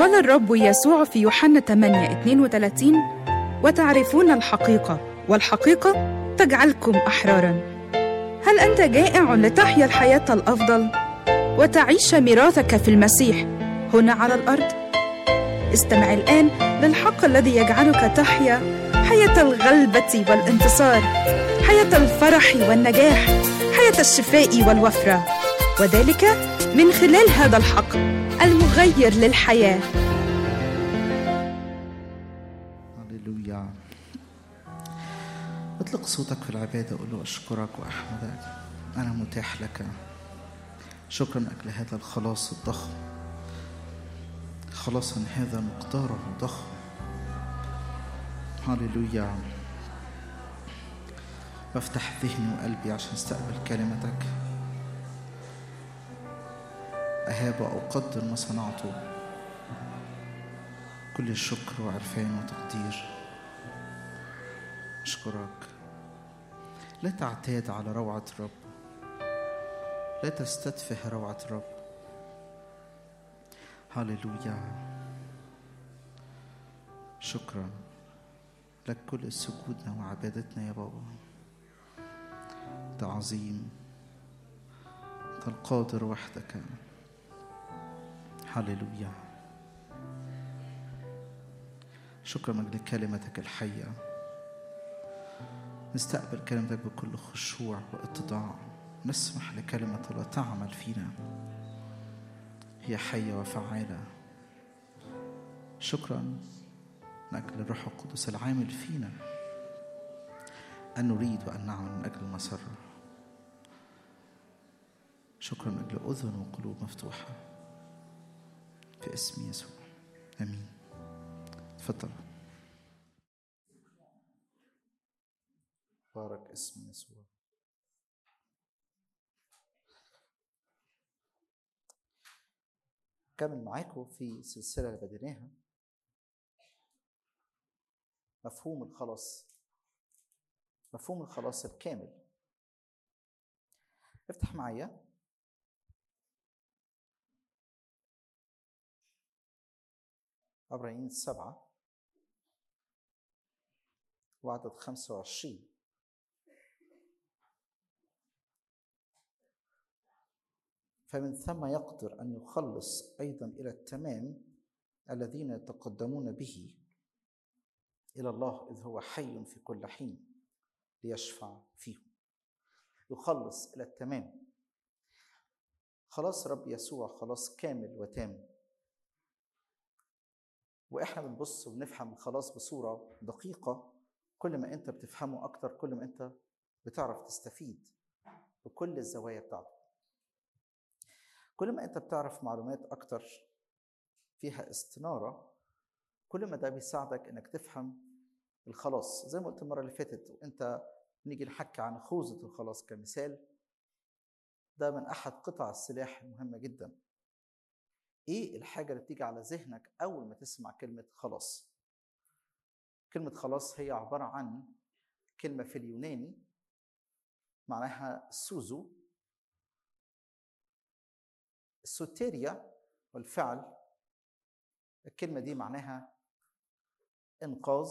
قال الرب يسوع في يوحنا 8 32 وتعرفون الحقيقة والحقيقة تجعلكم أحرارا هل أنت جائع لتحيا الحياة الأفضل وتعيش ميراثك في المسيح هنا على الأرض؟ استمع الآن للحق الذي يجعلك تحيا حياة الغلبة والانتصار حياة الفرح والنجاح حياة الشفاء والوفرة وذلك من خلال هذا الحق المغير للحياه هللويا اطلق صوتك في العبادة قول له أشكرك وأحمدك أنا متاح لك شكرا أجل هذا الخلاص الضخم خلاصا هذا مقداره ضخم هللويا بفتح ذهني وقلبي عشان استقبل كلمتك أهاب وأقدر ما صنعته كل الشكر وعرفان وتقدير أشكرك لا تعتاد على روعة الرب لا تستتفه روعة الرب هللويا شكرا لك كل سجودنا وعبادتنا يا بابا أنت عظيم أنت القادر وحدك هللويا شكرا من أجل كلمتك الحية نستقبل كلمتك بكل خشوع واتضاع نسمح لكلمة الله تعمل فينا هي حية وفعالة شكرا من أجل الروح القدس العامل فينا أن نريد وأن نعمل من أجل المسرة شكرا من أجل أذن وقلوب مفتوحة في اسم يسوع امين تفضل بارك اسم يسوع كمل معاكم في سلسلة اللي بديناها مفهوم الخلاص مفهوم الخلاص الكامل افتح معايا عبرانيين السبعة وعدد خمسة وعشرين فمن ثم يقدر أن يخلص أيضا إلى التمام الذين يتقدمون به إلى الله إذ هو حي في كل حين ليشفع فيهم يخلص إلى التمام خلاص رب يسوع خلاص كامل وتام واحنا بنبص وبنفهم الخلاص بصوره دقيقه كل ما انت بتفهمه اكتر كل ما انت بتعرف تستفيد بكل الزوايا بتاعته كل ما انت بتعرف معلومات اكتر فيها استناره كل ما ده بيساعدك انك تفهم الخلاص زي ما قلت المره اللي فاتت وانت نيجي نحكي عن خوذه الخلاص كمثال ده من احد قطع السلاح المهمه جدا ايه الحاجة اللي بتيجي على ذهنك أول ما تسمع كلمة خلاص؟ كلمة خلاص هي عبارة عن كلمة في اليوناني معناها سوزو السوتيريا والفعل الكلمة دي معناها إنقاذ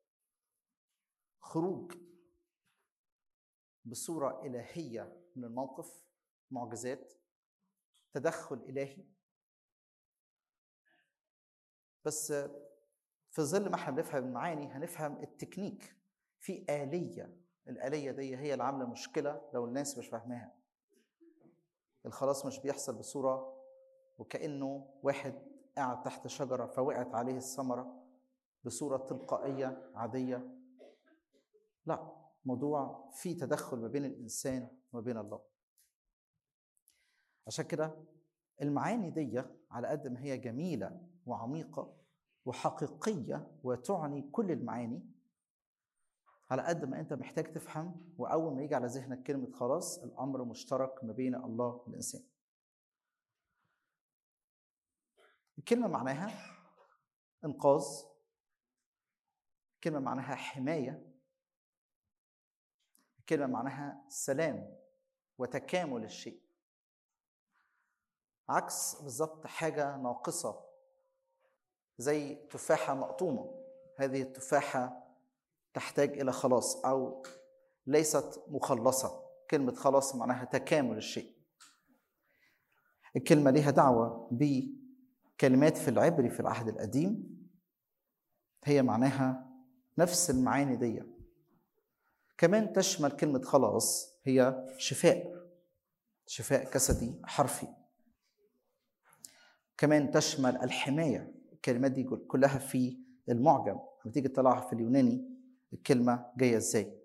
خروج بصورة إلهية من الموقف معجزات تدخل إلهي بس في ظل ما احنا بنفهم المعاني هنفهم التكنيك في آلية الآلية دي هي اللي عاملة مشكلة لو الناس مش فاهماها الخلاص مش بيحصل بصورة وكأنه واحد قاعد تحت شجرة فوقعت عليه الثمرة بصورة تلقائية عادية لا موضوع فيه تدخل ما بين الإنسان وما بين الله عشان كده المعاني دي على قد ما هي جميلة وعميقة وحقيقية وتعني كل المعاني على قد ما انت محتاج تفهم واول ما يجي على ذهنك كلمه خلاص الامر مشترك ما بين الله والانسان الكلمه معناها انقاذ كلمه معناها حمايه كلمه معناها سلام وتكامل الشيء عكس بالظبط حاجه ناقصه زي تفاحة مقطومة هذه التفاحة تحتاج إلى خلاص أو ليست مخلصة كلمة خلاص معناها تكامل الشيء الكلمة ليها دعوة بكلمات في العبري في العهد القديم هي معناها نفس المعاني دي كمان تشمل كلمة خلاص هي شفاء شفاء جسدي حرفي كمان تشمل الحماية الكلمات دي كلها في المعجم لما تيجي تطلعها في اليوناني الكلمة جاية ازاي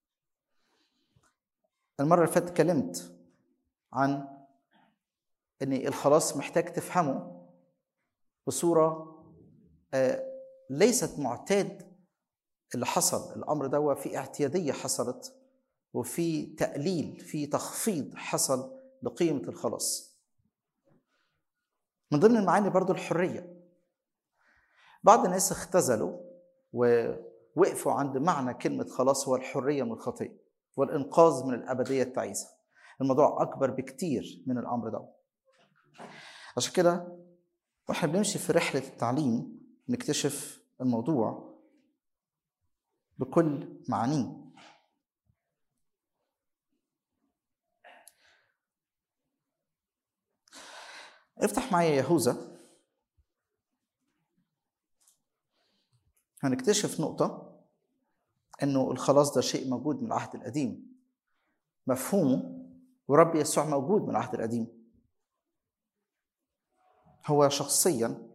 المرة اللي فاتت اتكلمت عن ان الخلاص محتاج تفهمه بصورة ليست معتاد اللي حصل الامر ده في اعتيادية حصلت وفي تقليل في تخفيض حصل لقيمة الخلاص من ضمن المعاني برضو الحرية بعض الناس اختزلوا ووقفوا عند معنى كلمة خلاص هو الحرية من الخطية والإنقاذ من الأبدية التعيسة الموضوع أكبر بكتير من الأمر ده عشان كده واحنا بنمشي في رحلة التعليم نكتشف الموضوع بكل معانيه افتح معايا يهوذا هنكتشف نقطة إنه الخلاص ده شيء موجود من العهد القديم مفهومه ورب يسوع موجود من العهد القديم هو شخصيا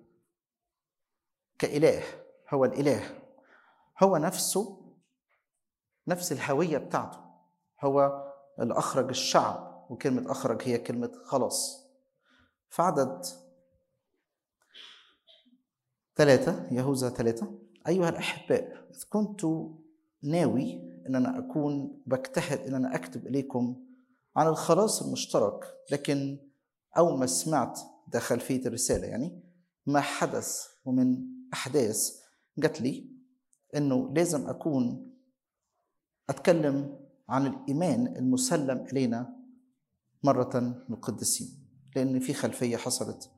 كإله هو الإله هو نفسه نفس الهوية بتاعته هو اللي أخرج الشعب وكلمة أخرج هي كلمة خلاص في عدد ثلاثة يهوذا ثلاثة أيها الأحباء إذ كنت ناوي أن أنا أكون بجتهد أن أنا أكتب إليكم عن الخلاص المشترك لكن أول ما سمعت ده خلفية الرسالة يعني ما حدث ومن أحداث جات لي إنه لازم أكون أتكلم عن الإيمان المسلم إلينا مرة من القديسين لأن في خلفية حصلت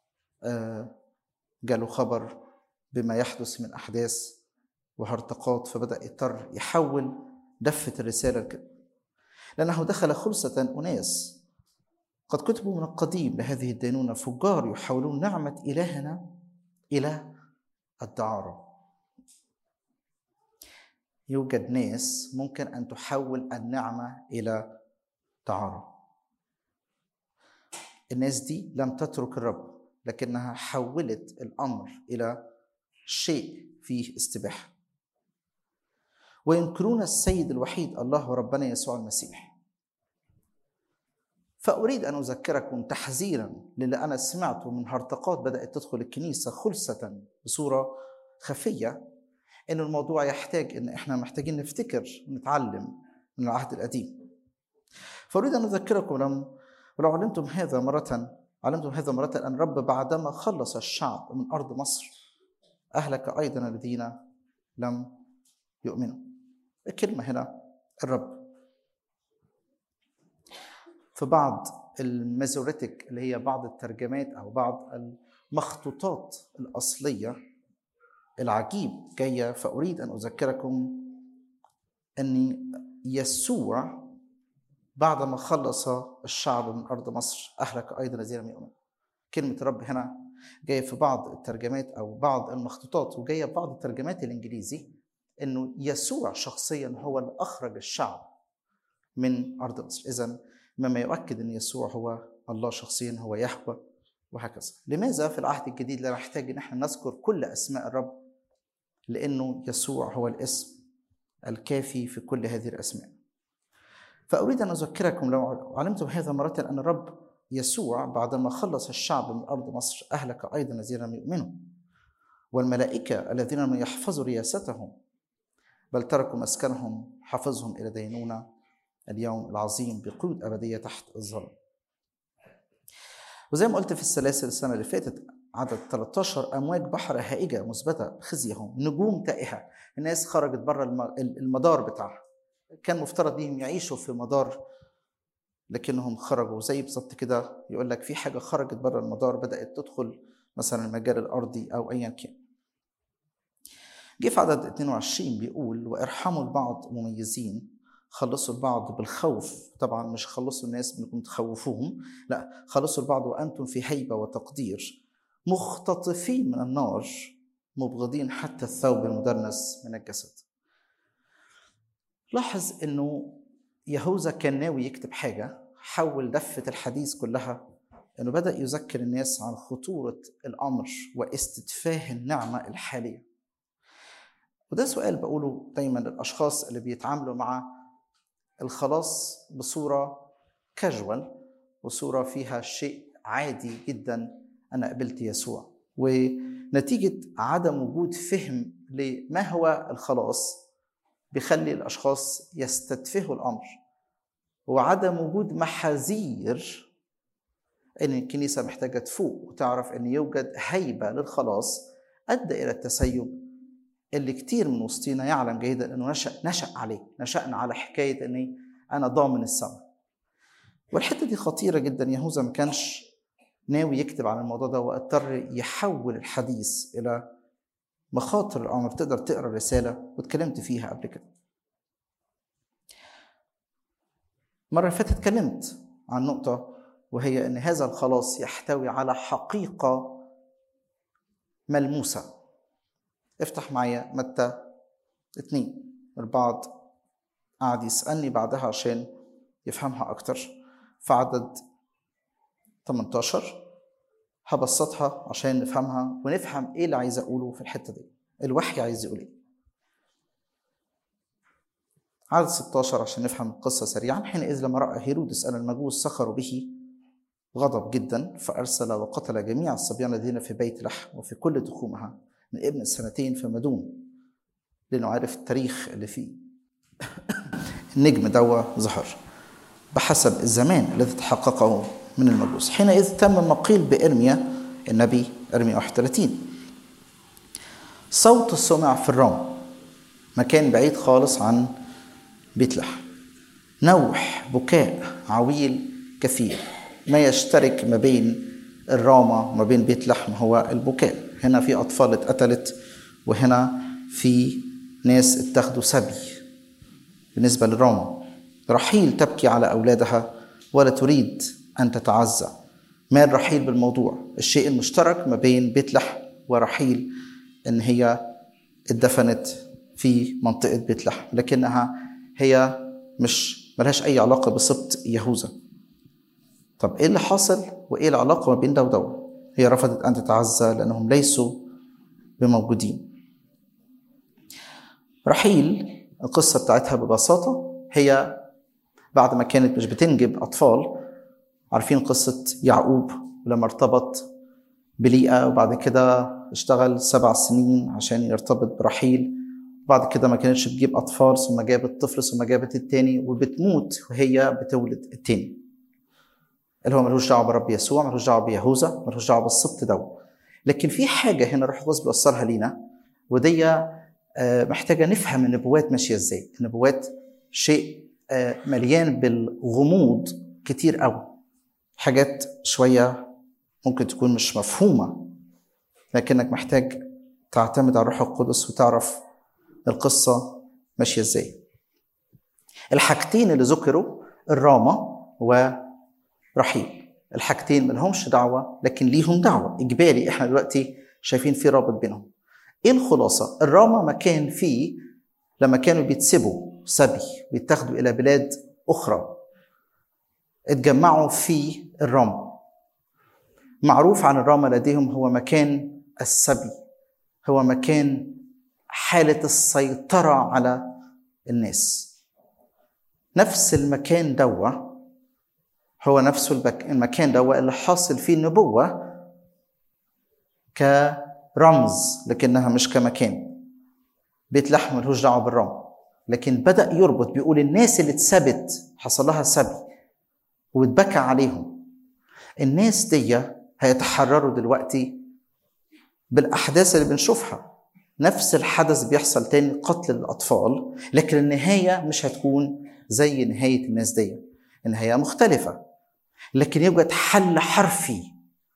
جاله خبر بما يحدث من أحداث وهرطقات فبدأ يضطر يحول دفة الرسالة كده لأنه دخل خلصة أناس قد كتبوا من القديم لهذه الدينونة فجار يحولون نعمة إلهنا إلى الدعارة يوجد ناس ممكن أن تحول النعمة إلى دعارة الناس دي لم تترك الرب لكنها حولت الأمر إلى شيء فيه استباحة وينكرون السيد الوحيد الله وربنا يسوع المسيح فأريد أن أذكركم تحذيرا للي أنا سمعته من هرطقات بدأت تدخل الكنيسة خلصة بصورة خفية إن الموضوع يحتاج إن إحنا محتاجين نفتكر ونتعلم من العهد القديم فأريد أن أذكركم لم ولو علمتم هذا مرة علمتم هذا مرة أن الرب بعدما خلص الشعب من أرض مصر أهلك أيضا الذين لم يؤمنوا الكلمة هنا الرب في بعض الميزوريتك اللي هي بعض الترجمات أو بعض المخطوطات الأصلية العجيب جاية فأريد أن أذكركم أن يسوع بعدما خلص الشعب من أرض مصر أهلك أيضا الذين لم يؤمنوا كلمة الرب هنا جاية في بعض الترجمات أو بعض المخطوطات وجاية في بعض الترجمات الإنجليزي إنه يسوع شخصيا هو اللي أخرج الشعب من أرض مصر إذا مما يؤكد أن يسوع هو الله شخصيا هو يهوى وهكذا لماذا في العهد الجديد لا نحتاج ان احنا نذكر كل اسماء الرب لانه يسوع هو الاسم الكافي في كل هذه الاسماء فاريد ان اذكركم لو علمتم هذا مره ان الرب يسوع بعدما خلص الشعب من ارض مصر اهلك ايضا الذين لم يؤمنوا والملائكه الذين لم يحفظوا رياستهم بل تركوا مسكنهم حفظهم الى دينونه اليوم العظيم بقيود ابديه تحت الظلم وزي ما قلت في السلاسل السنة اللي فاتت عدد 13 أمواج بحر هائجة مثبتة خزيهم نجوم تائهة الناس خرجت بره المدار بتاعها كان مفترض بيهم يعيشوا في مدار لكنهم خرجوا زي بالظبط كده يقول لك في حاجة خرجت بره المدار بدأت تدخل مثلا المجال الارضي او ايا كان جه في عدد 22 بيقول وارحموا البعض مميزين خلصوا البعض بالخوف طبعا مش خلصوا الناس بانكم تخوفوهم لا خلصوا البعض وانتم في هيبه وتقدير مختطفين من النار مبغضين حتى الثوب المدرنس من الجسد لاحظ انه يهوذا كان ناوي يكتب حاجه حول دفه الحديث كلها انه بدا يذكر الناس عن خطوره الامر واستتفاه النعمه الحاليه وده سؤال بقوله دايما للاشخاص اللي بيتعاملوا مع الخلاص بصوره كاجوال وصوره فيها شيء عادي جدا انا قبلت يسوع ونتيجه عدم وجود فهم لما هو الخلاص بيخلي الاشخاص يستتفهوا الامر وعدم وجود محاذير ان الكنيسه محتاجه تفوق وتعرف ان يوجد هيبه للخلاص ادى الى التسيب اللي كتير من وسطينا يعلم جيدا انه نشا نشا عليه نشانا على حكايه اني انا ضامن السماء والحته دي خطيره جدا يهوذا ما كانش ناوي يكتب عن الموضوع ده واضطر يحول الحديث الى مخاطر الامر تقدر تقرا الرساله واتكلمت فيها قبل كده المره اللي فاتت اتكلمت عن نقطه وهي ان هذا الخلاص يحتوي على حقيقه ملموسه افتح معايا متى اتنين البعض قعد يسألني بعدها عشان يفهمها أكتر في عدد 18 هبسطها عشان نفهمها ونفهم ايه اللي عايز اقوله في الحته دي الوحي عايز يقول ايه عدد 16 عشان نفهم القصه سريعا حينئذ لما راى هيرودس ان المجوس سخروا به غضب جدا فارسل وقتل جميع الصبيان الذين في بيت لحم وفي كل تخومها من ابن السنتين فما دون لانه عارف التاريخ اللي فيه النجم دوا ظهر بحسب الزمان الذي تحققه من المجوس حينئذ تم ما قيل بإرميا النبي إرميا 31 صوت سمع في الرام مكان بعيد خالص عن بيت لحم نوح بكاء عويل كثير ما يشترك ما بين الرامة وما بين بيت لحم هو البكاء هنا في أطفال اتقتلت وهنا في ناس اتخذوا سبي بالنسبة للرامة رحيل تبكي على أولادها ولا تريد أن تتعزى مال رحيل بالموضوع الشيء المشترك ما بين بيت لحم ورحيل إن هي اتدفنت في منطقة بيت لحم لكنها هي مش ملهاش أي علاقة بسبط يهوذا طب إيه اللي حاصل وإيه العلاقة ما بين ده وده هي رفضت أن تتعزى لأنهم ليسوا بموجودين رحيل القصة بتاعتها ببساطة هي بعد ما كانت مش بتنجب أطفال عارفين قصة يعقوب لما ارتبط بليئة وبعد كده اشتغل سبع سنين عشان يرتبط برحيل بعد كده ما كانتش بتجيب أطفال ثم جابت طفل ثم جابت التاني وبتموت وهي بتولد التاني اللي هو ملوش دعوة برب يسوع ملوش دعوة بيهوذا ملوش دعوة بالسبط ده لكن في حاجة هنا روح القدس بيوصلها لينا ودي محتاجة نفهم النبوات ماشية ازاي النبوات شيء مليان بالغموض كتير قوي حاجات شوية ممكن تكون مش مفهومة لكنك محتاج تعتمد على الروح القدس وتعرف القصة ماشية ازاي الحاجتين اللي ذكروا الرامة ورحيل الحاجتين ملهمش دعوة لكن ليهم دعوة إجباري إحنا دلوقتي شايفين في رابط بينهم إيه الخلاصة؟ الرامة مكان فيه لما كانوا بيتسبوا سبي بيتاخدوا إلى بلاد أخرى اتجمعوا في الرامة معروف عن الرامة لديهم هو مكان السبي هو مكان حالة السيطرة على الناس نفس المكان دوا هو نفسه المكان دوا اللي حاصل فيه النبوة كرمز لكنها مش كمكان بيت لحم ملهوش دعوة بالرمز لكن بدأ يربط بيقول الناس اللي اتثبت حصل لها سبي واتبكى عليهم الناس دي هيتحرروا دلوقتي بالأحداث اللي بنشوفها نفس الحدث بيحصل تاني قتل الأطفال لكن النهاية مش هتكون زي نهاية الناس دي النهاية مختلفة لكن يوجد حل حرفي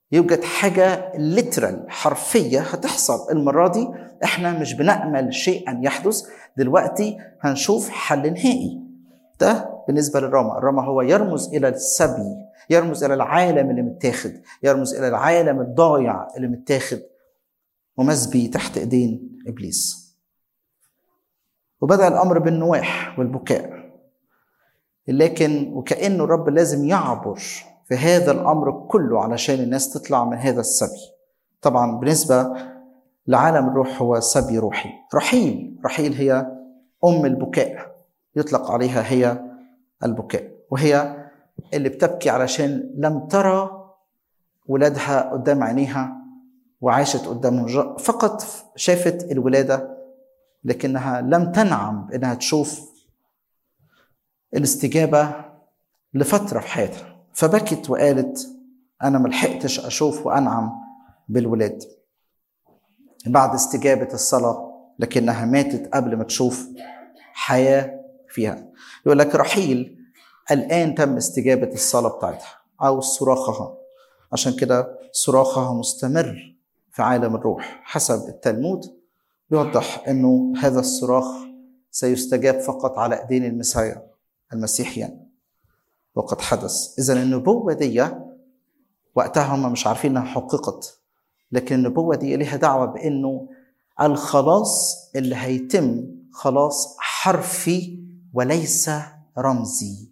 يوجد حاجة ليترال حرفية هتحصل المرة دي احنا مش بنأمل شيئا يحدث دلوقتي هنشوف حل نهائي ده بالنسبة للرمى الرمى هو يرمز إلى السبي يرمز إلى العالم اللي متاخد يرمز إلى العالم الضايع اللي متاخد ومسبي تحت إيدين إبليس وبدأ الأمر بالنواح والبكاء لكن وكأنه الرب لازم يعبر في هذا الأمر كله علشان الناس تطلع من هذا السبي طبعا بالنسبة لعالم الروح هو سبي روحي رحيل رحيل هي أم البكاء يطلق عليها هي البكاء وهي اللي بتبكي علشان لم ترى ولادها قدام عينيها وعاشت قدامهم فقط شافت الولادة لكنها لم تنعم بأنها تشوف الاستجابة لفترة في حياتها فبكت وقالت أنا ملحقتش أشوف وأنعم بالولاد بعد استجابة الصلاة لكنها ماتت قبل ما تشوف حياة فيها يقول لك رحيل الآن تم استجابة الصلاة بتاعتها أو صراخها عشان كده صراخها مستمر في عالم الروح حسب التلمود يوضح أنه هذا الصراخ سيستجاب فقط على أيدين المسيح المسيحيين وقد حدث إذا النبوة دي وقتها هم مش عارفين انها حققت لكن النبوة دي ليها دعوة بأنه الخلاص اللي هيتم خلاص حرفي وليس رمزي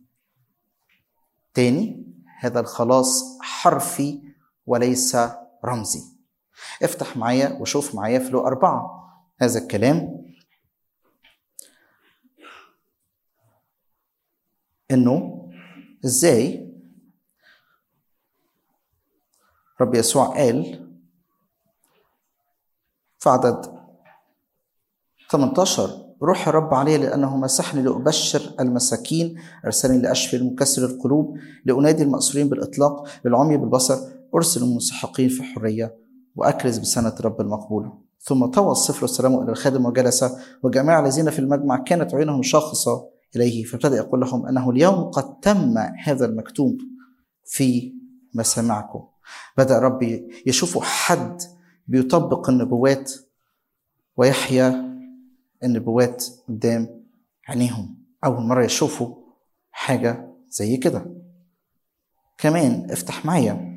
تاني هذا الخلاص حرفي وليس رمزي افتح معايا وشوف معايا في لو أربعة هذا الكلام انه ازاي رب يسوع قال في عدد 18 روح الرب علي لأنه مسحني لأبشر المساكين أرسلني لأشفي المكسر القلوب لأنادي المأسورين بالإطلاق للعمي بالبصر أرسل المنسحقين في حرية وأكرز بسنة رب المقبولة ثم طوى الصفر والسلام إلى الخادم وجلس وجميع الذين في المجمع كانت عيونهم شاخصة إليه فابتدأ يقول لهم أنه اليوم قد تم هذا المكتوب في مسامعكم بدأ الرب يشوفوا حد بيطبق النبوات ويحيا النبوات قدام عينيهم أول مرة يشوفوا حاجة زي كده كمان افتح معايا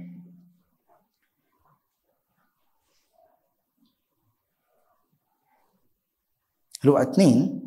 لقى اتنين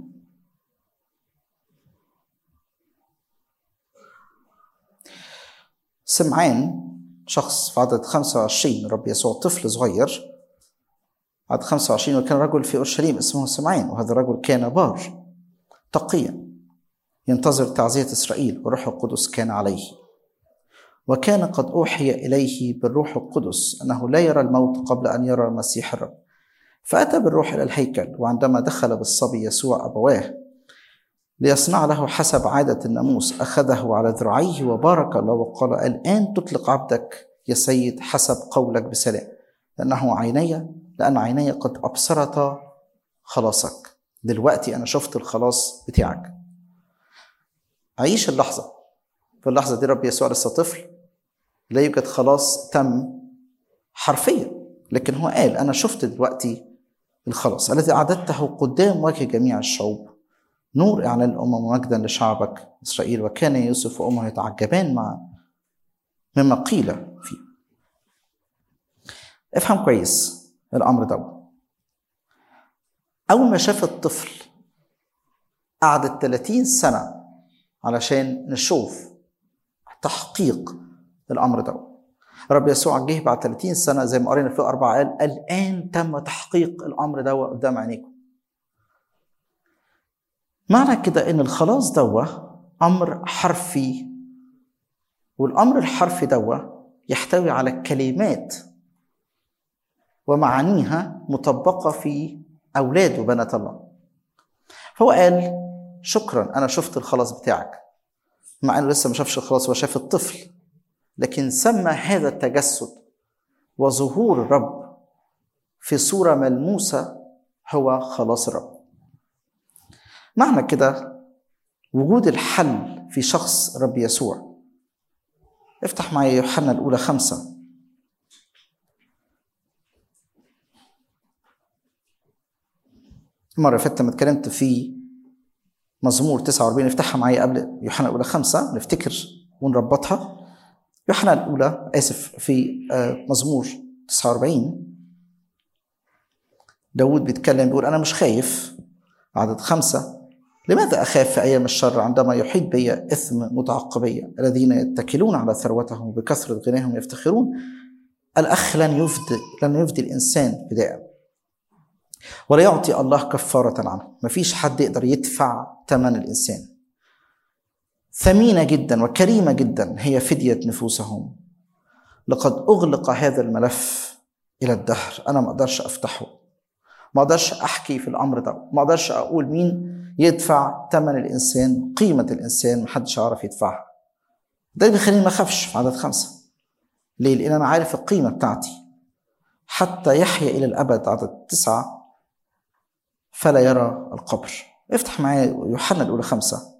سمعان شخص في عدد 25 رب يسوع طفل صغير عدد 25 وكان رجل في اورشليم اسمه سمعان وهذا الرجل كان بار تقيا ينتظر تعزيه اسرائيل والروح القدس كان عليه وكان قد اوحي اليه بالروح القدس انه لا يرى الموت قبل ان يرى المسيح الرب فاتى بالروح الى الهيكل وعندما دخل بالصبي يسوع ابواه ليصنع له حسب عادة الناموس أخذه على ذراعيه وبارك الله وقال الآن تطلق عبدك يا سيد حسب قولك بسلام لأنه عيني لأن عيني قد أبصرتا خلاصك دلوقتي أنا شفت الخلاص بتاعك عيش اللحظة في اللحظة دي رب يسوع لسه طفل لا يوجد خلاص تم حرفيا لكن هو قال أنا شفت دلوقتي الخلاص الذي أعددته قدام وجه جميع الشعوب نور إعلان الأمم ومجدا لشعبك إسرائيل وكان يوسف وأمه يتعجبان مع مما قيل فيه افهم كويس الأمر ده أول ما شاف الطفل قعدت 30 سنة علشان نشوف تحقيق الأمر ده رب يسوع جه بعد 30 سنة زي ما قرينا في أربعة قال الآن تم تحقيق الأمر ده قدام عينيكم معنى كده ان الخلاص دوا امر حرفي والامر الحرفي دوا يحتوي على كلمات ومعانيها مطبقه في اولاد وبنات الله فهو قال شكرا انا شفت الخلاص بتاعك مع انه لسه ما شافش الخلاص هو شاف الطفل لكن سمى هذا التجسد وظهور الرب في صوره ملموسه هو خلاص الرب معنى كده وجود الحل في شخص رب يسوع افتح معي يوحنا الأولى خمسة المرة اللي فاتت لما اتكلمت في مزمور 49 افتحها معايا قبل يوحنا الأولى خمسة نفتكر ونربطها يوحنا الأولى آسف في آه، مزمور 49 داود بيتكلم بيقول أنا مش خايف عدد خمسة لماذا أخاف في أيام الشر عندما يحيط بي إثم متعقبية الذين يتكلون على ثروتهم وبكثرة غناهم يفتخرون الأخ لن يفدي لن يفدي الإنسان فداء ولا يعطي الله كفارة عنه مفيش حد يقدر يدفع ثمن الإنسان ثمينة جدا وكريمة جدا هي فدية نفوسهم لقد أغلق هذا الملف إلى الدهر أنا ما أقدرش أفتحه ما أقدرش أحكي في الأمر ده ما أقدرش أقول مين يدفع ثمن الإنسان قيمة الإنسان محدش يعرف يدفعها ده اللي بيخليني ما أخافش في عدد خمسة ليه؟ لأن أنا عارف القيمة بتاعتي حتى يحيا إلى الأبد عدد تسعة فلا يرى القبر افتح معايا يوحنا الأولى خمسة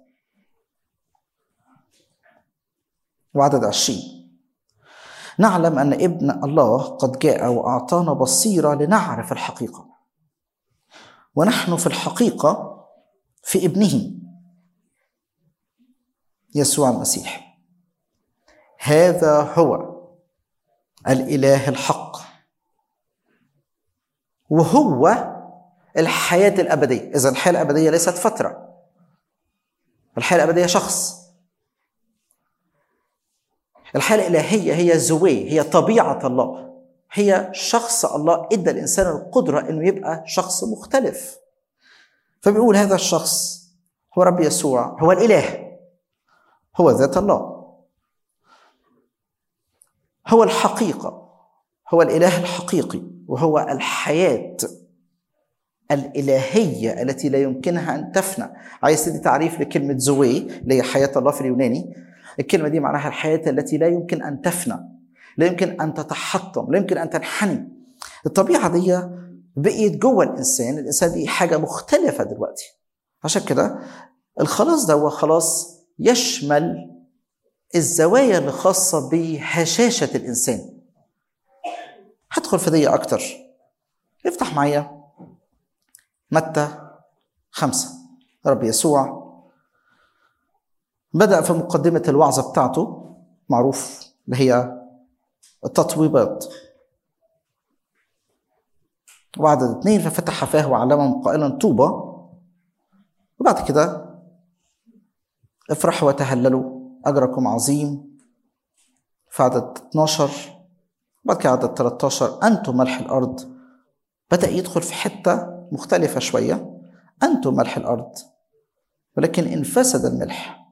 وعدد عشرين نعلم أن ابن الله قد جاء وأعطانا بصيرة لنعرف الحقيقة ونحن في الحقيقة في ابنه يسوع المسيح هذا هو الاله الحق وهو الحياه الابديه اذا الحياه الابديه ليست فتره الحياه الابديه شخص الحياه الالهيه هي زوي هي طبيعه الله هي شخص الله ادى الانسان القدره انه يبقى شخص مختلف فبيقول هذا الشخص هو رب يسوع هو الاله هو ذات الله هو الحقيقه هو الاله الحقيقي وهو الحياه الالهيه التي لا يمكنها ان تفنى عايز تدي تعريف لكلمه زوي اللي هي حياه الله في اليوناني الكلمه دي معناها الحياه التي لا يمكن ان تفنى لا يمكن ان تتحطم لا يمكن ان تنحني الطبيعه دي بقيت جوه الانسان الانسان دي حاجه مختلفه دلوقتي عشان كده الخلاص ده هو خلاص يشمل الزوايا اللي خاصه بهشاشه الانسان هدخل في دي اكتر افتح معايا متى خمسة رب يسوع بدأ في مقدمة الوعظة بتاعته معروف اللي هي التطويبات وعدد اثنين ففتح فاه وعلمهم قائلا طوبى وبعد كده افرحوا وتهللوا أجركم عظيم في عدد 12 بعد كده عدد 13 أنتم ملح الأرض بدأ يدخل في حتة مختلفة شوية أنتم ملح الأرض ولكن إن فسد الملح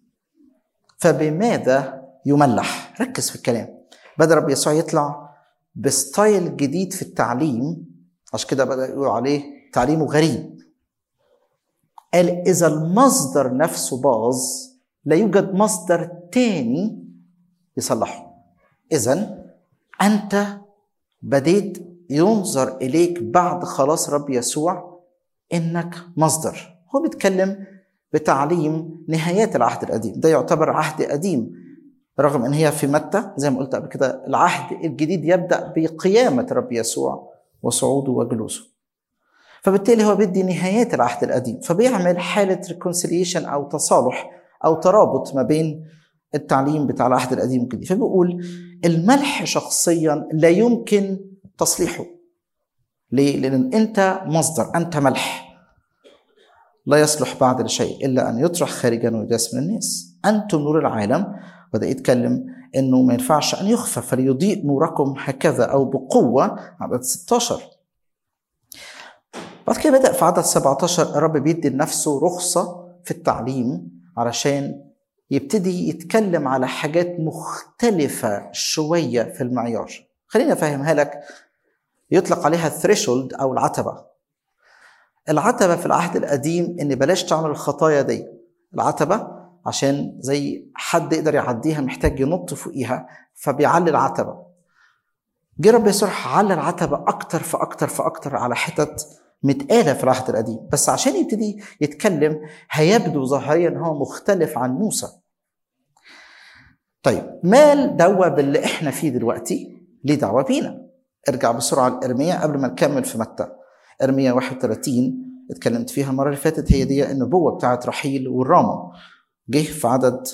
فبماذا يملح ركز في الكلام بدأ رب يسوع يطلع بستايل جديد في التعليم عشان كده بدأ يقول عليه تعليمه غريب قال إذا المصدر نفسه باظ لا يوجد مصدر تاني يصلحه إذا أنت بديت ينظر إليك بعد خلاص رب يسوع إنك مصدر هو بيتكلم بتعليم نهايات العهد القديم ده يعتبر عهد قديم رغم ان هي في متى زي ما قلت قبل كده العهد الجديد يبدا بقيامه رب يسوع وصعوده وجلوسه فبالتالي هو بيدي نهايات العهد القديم فبيعمل حاله ريكونسيليشن او تصالح او ترابط ما بين التعليم بتاع العهد القديم والجديد فبيقول الملح شخصيا لا يمكن تصليحه ليه؟ لأن أنت مصدر أنت ملح لا يصلح بعد لشيء إلا أن يطرح خارجا ويداس من الناس أنتم نور العالم بدأ يتكلم انه ما ينفعش ان يخفى فليضيء نوركم هكذا او بقوه عدد 16 بعد كده بدا في عدد 17 الرب بيدي لنفسه رخصه في التعليم علشان يبتدي يتكلم على حاجات مختلفه شويه في المعيار خليني افهمها لك يطلق عليها الثريشولد او العتبه العتبه في العهد القديم ان بلاش تعمل الخطايا دي العتبه عشان زي حد يقدر يعديها محتاج ينط فوقيها فبيعلي العتبه جه رب يسوع على العتبه اكتر فاكتر فاكتر على حتت متقاله في العهد القديم بس عشان يبتدي يتكلم هيبدو ظاهريا ان هو مختلف عن موسى طيب مال دوا باللي احنا فيه دلوقتي ليه دعوه بينا ارجع بسرعه لارميا قبل ما نكمل في متى ارميا 31 اتكلمت فيها المره اللي فاتت هي دي النبوه بتاعت رحيل والرامه جه في عدد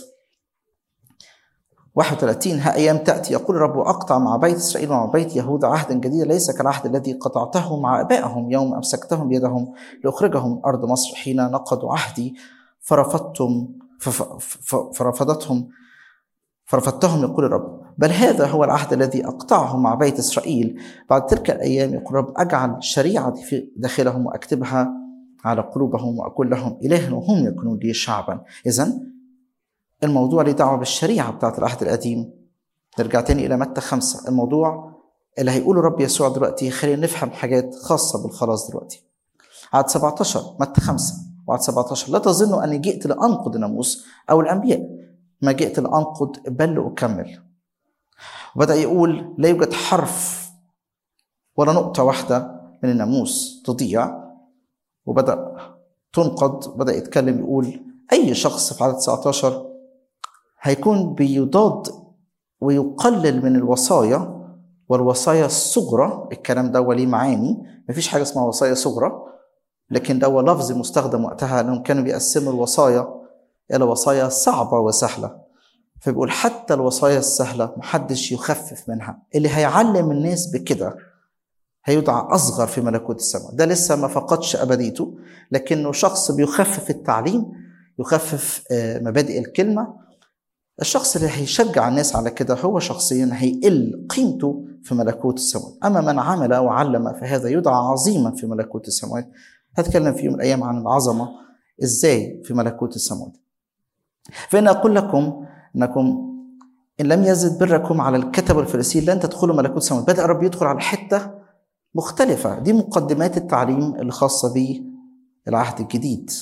31 ها أيام تأتي يقول الرب أقطع مع بيت إسرائيل ومع بيت يهوذا عهدا جديدا ليس كالعهد الذي قطعته مع آبائهم يوم أمسكتهم بيدهم لأخرجهم من أرض مصر حين نقضوا عهدي فرفضتم فرفضتهم فرفضتهم يقول الرب بل هذا هو العهد الذي أقطعه مع بيت إسرائيل بعد تلك الأيام يقول الرب أجعل شريعتي في داخلهم وأكتبها على قلوبهم وأقول لهم إله وهم يكونون لي شعبا إذا الموضوع له دعوه بالشريعه بتاعت العهد القديم نرجع تاني الى متى خمسه الموضوع اللي هيقوله رب يسوع دلوقتي خلينا نفهم حاجات خاصه بالخلاص دلوقتي عدد 17 متى خمسه وعدد 17 لا تظنوا اني جئت لانقض الناموس او الانبياء ما جئت لانقض بل لاكمل وبدا يقول لا يوجد حرف ولا نقطه واحده من الناموس تضيع وبدا تنقض بدا يتكلم يقول اي شخص في عدد 19 هيكون بيضاد ويقلل من الوصايا والوصايا الصغرى الكلام ده ليه معاني مفيش حاجه اسمها وصايا صغرى لكن ده لفظ مستخدم وقتها انهم كانوا بيقسموا الوصايا الى وصايا صعبه وسهله فبيقول حتى الوصايا السهله محدش يخفف منها اللي هيعلم الناس بكده هيدعى اصغر في ملكوت السماء ده لسه ما فقدش ابديته لكنه شخص بيخفف التعليم يخفف مبادئ الكلمه الشخص اللي هيشجع الناس على كده هو شخصيا هيقل قيمته في ملكوت السماوات أما من عمل وعلم فهذا يدعى عظيما في ملكوت السماوات هتكلم في يوم من الأيام عن العظمة إزاي في ملكوت السماوات فإن أقول لكم أنكم إن لم يزد بركم على الكتب والفريسيين لن تدخلوا ملكوت السماوات بدأ الرب يدخل على حتة مختلفة دي مقدمات التعليم الخاصة بالعهد الجديد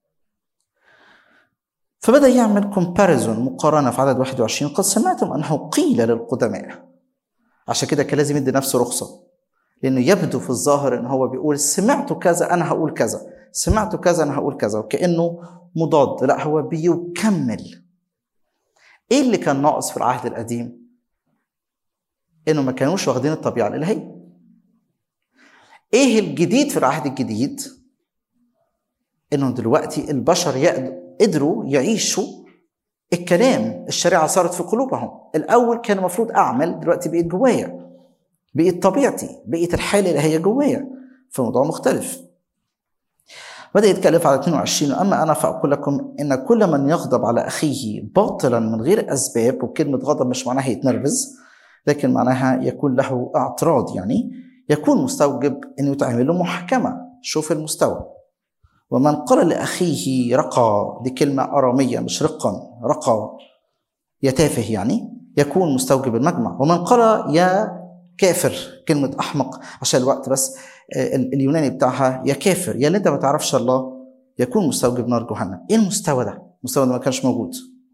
فبدأ يعمل كومباريزون مقارنة في عدد 21 قد سمعتم أنه قيل للقدماء عشان كده كان لازم يدي نفسه رخصة لأنه يبدو في الظاهر إن هو بيقول سمعت كذا أنا هقول كذا سمعت كذا أنا هقول كذا وكأنه مضاد لا هو بيكمل إيه اللي كان ناقص في العهد القديم؟ إنه ما كانوش واخدين الطبيعة الإلهية إيه الجديد في العهد الجديد؟ إنه دلوقتي البشر يقدروا قدروا يعيشوا الكلام الشريعة صارت في قلوبهم الأول كان المفروض أعمل دلوقتي بقيت جوايا بقيت طبيعتي بقيت الحالة اللي هي جوايا فموضوع مختلف بدأ يتكلم على 22 أما أنا فأقول لكم إن كل من يغضب على أخيه باطلا من غير أسباب وكلمة غضب مش معناها يتنرفز لكن معناها يكون له اعتراض يعني يكون مستوجب أنه يتعمل له محاكمة شوف المستوى ومن قال لأخيه رقى دي كلمة أرامية مش رقا رقى يتافه يعني يكون مستوجب المجمع ومن قال يا كافر كلمة أحمق عشان الوقت بس اليوناني بتاعها يا كافر يا اللي أنت ما تعرفش الله يكون مستوجب نار جهنم إيه المستوى ده؟ المستوى ده ما كانش موجود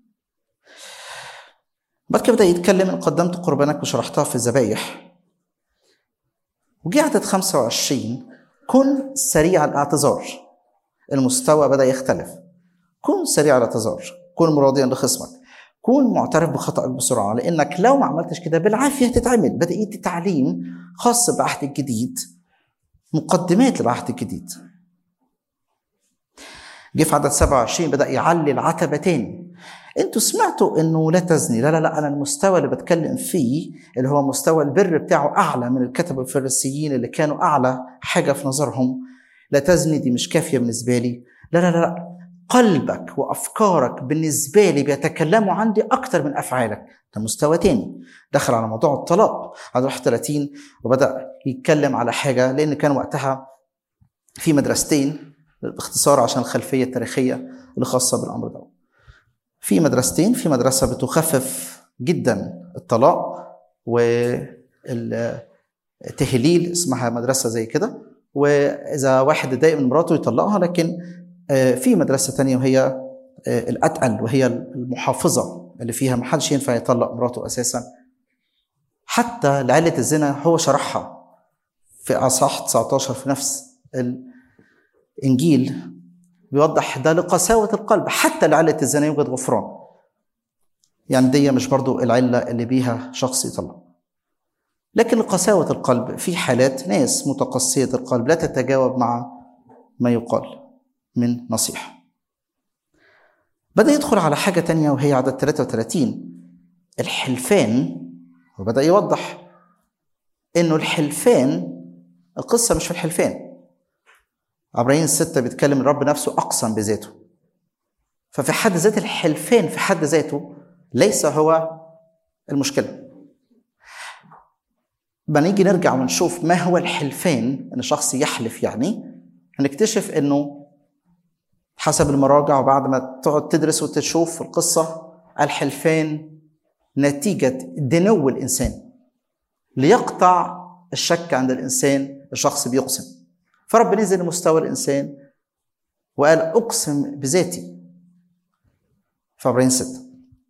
بعد كده بدأ يتكلم إن قدمت قربانك وشرحتها في الذبايح وجي عدد 25 كن سريع الاعتذار المستوى بدا يختلف كن سريع الاعتذار كن مراضيا لخصمك كن معترف بخطأك بسرعة لأنك لو ما عملتش كده بالعافية تتعمل بدأ يدي تعليم خاص بالعهد الجديد مقدمات للعهد الجديد جه في عدد 27 بدأ يعلي العتبة تاني انتوا سمعتوا انه لا تزني لا لا لا انا المستوى اللي بتكلم فيه اللي هو مستوى البر بتاعه اعلى من الكتب الفريسيين اللي كانوا اعلى حاجه في نظرهم لا تزني دي مش كافيه بالنسبه لي لا لا لا قلبك وافكارك بالنسبه لي بيتكلموا عندي اكتر من افعالك ده مستوى تاني دخل على موضوع الطلاق عدد 31 وبدا يتكلم على حاجه لان كان وقتها في مدرستين باختصار عشان الخلفيه التاريخيه اللي خاصه بالامر ده في مدرستين في مدرسه بتخفف جدا الطلاق والتهليل اسمها مدرسه زي كده واذا واحد اتضايق من مراته يطلقها لكن في مدرسه تانية وهي الاتقل وهي المحافظه اللي فيها ما حدش ينفع يطلق مراته اساسا حتى لعله الزنا هو شرحها في اصحاح 19 في نفس الانجيل بيوضح ده لقساوه القلب حتى لعله الزنا يوجد غفران يعني دي مش برضو العله اللي بيها شخص يطلق لكن لقساوة القلب في حالات ناس متقسية القلب لا تتجاوب مع ما يقال من نصيحة بدأ يدخل على حاجة تانية وهي عدد 33 الحلفان وبدأ يوضح إنه الحلفان القصة مش في الحلفان عبرين الستة بيتكلم الرب نفسه أقسم بذاته ففي حد ذات الحلفان في حد ذاته ليس هو المشكلة بنيجي نرجع ونشوف ما هو الحلفان ان شخص يحلف يعني هنكتشف انه حسب المراجع وبعد ما تقعد تدرس وتشوف القصة الحلفان نتيجة دنو الإنسان ليقطع الشك عند الإنسان الشخص بيقسم فرب نزل لمستوى الإنسان وقال أقسم بذاتي في عبرين ستة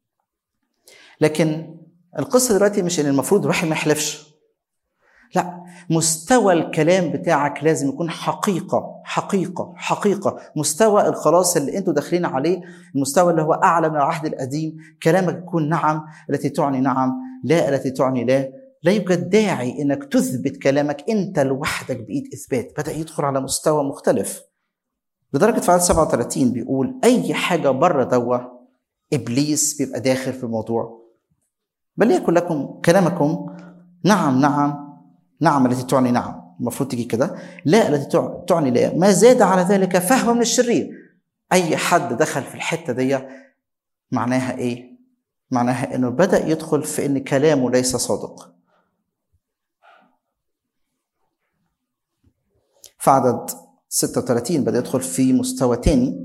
لكن القصة دلوقتي مش إن المفروض الواحد ما يحلفش لا مستوى الكلام بتاعك لازم يكون حقيقة حقيقة حقيقة مستوى الخلاص اللي انتوا داخلين عليه المستوى اللي هو أعلى من العهد القديم كلامك يكون نعم التي تعني نعم لا التي تعني لا لا يوجد داعي انك تثبت كلامك انت لوحدك بايد اثبات بدا يدخل على مستوى مختلف لدرجه في عدد 37 بيقول اي حاجه بره دوا ابليس بيبقى داخل في الموضوع بل يكن لكم كلامكم نعم نعم نعم التي تعني نعم المفروض تيجي كده لا التي تعني لا ما زاد على ذلك فهو من الشرير اي حد دخل في الحته دي معناها ايه معناها انه بدا يدخل في ان كلامه ليس صادق في عدد 36 بدا يدخل في مستوى تاني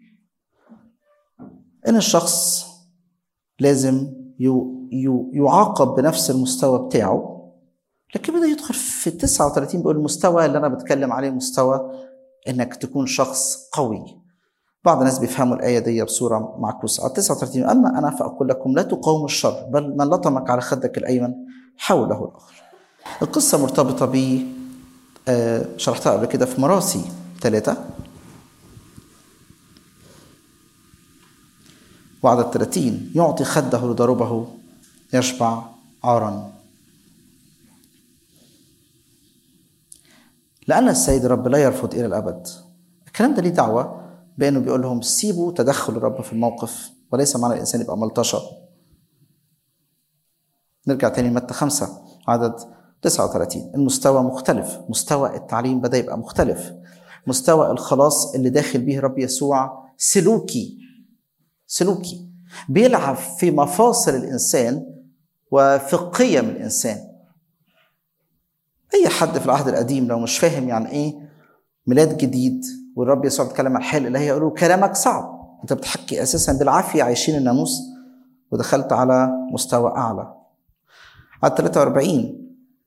ان الشخص لازم يعاقب بنفس المستوى بتاعه لكن بدا يدخل في 39 بيقول المستوى اللي انا بتكلم عليه مستوى انك تكون شخص قوي بعض الناس بيفهموا الآية دي بصورة معكوسة على 39 أما أنا فأقول لكم لا تقاوموا الشر بل من لطمك على خدك الأيمن حوله الآخر القصة مرتبطة ب شرحتها قبل كده في مراسي ثلاثة وعدد 30 يعطي خده لضربه يشبع عارا لأن السيد الرب لا يرفض إلى الأبد الكلام ده ليه دعوة بأنه بيقول لهم سيبوا تدخل الرب في الموقف وليس معنى الإنسان يبقى ملطشة نرجع تاني متى خمسة عدد 39 المستوى مختلف مستوى التعليم بدأ يبقى مختلف مستوى الخلاص اللي داخل به رب يسوع سلوكي سلوكي بيلعب في مفاصل الإنسان وفي قيم الإنسان اي حد في العهد القديم لو مش فاهم يعني ايه ميلاد جديد والرب يسوع بيتكلم عن الحياه الالهيه يقول له كلامك صعب انت بتحكي اساسا بالعافيه عايشين الناموس ودخلت على مستوى اعلى على 43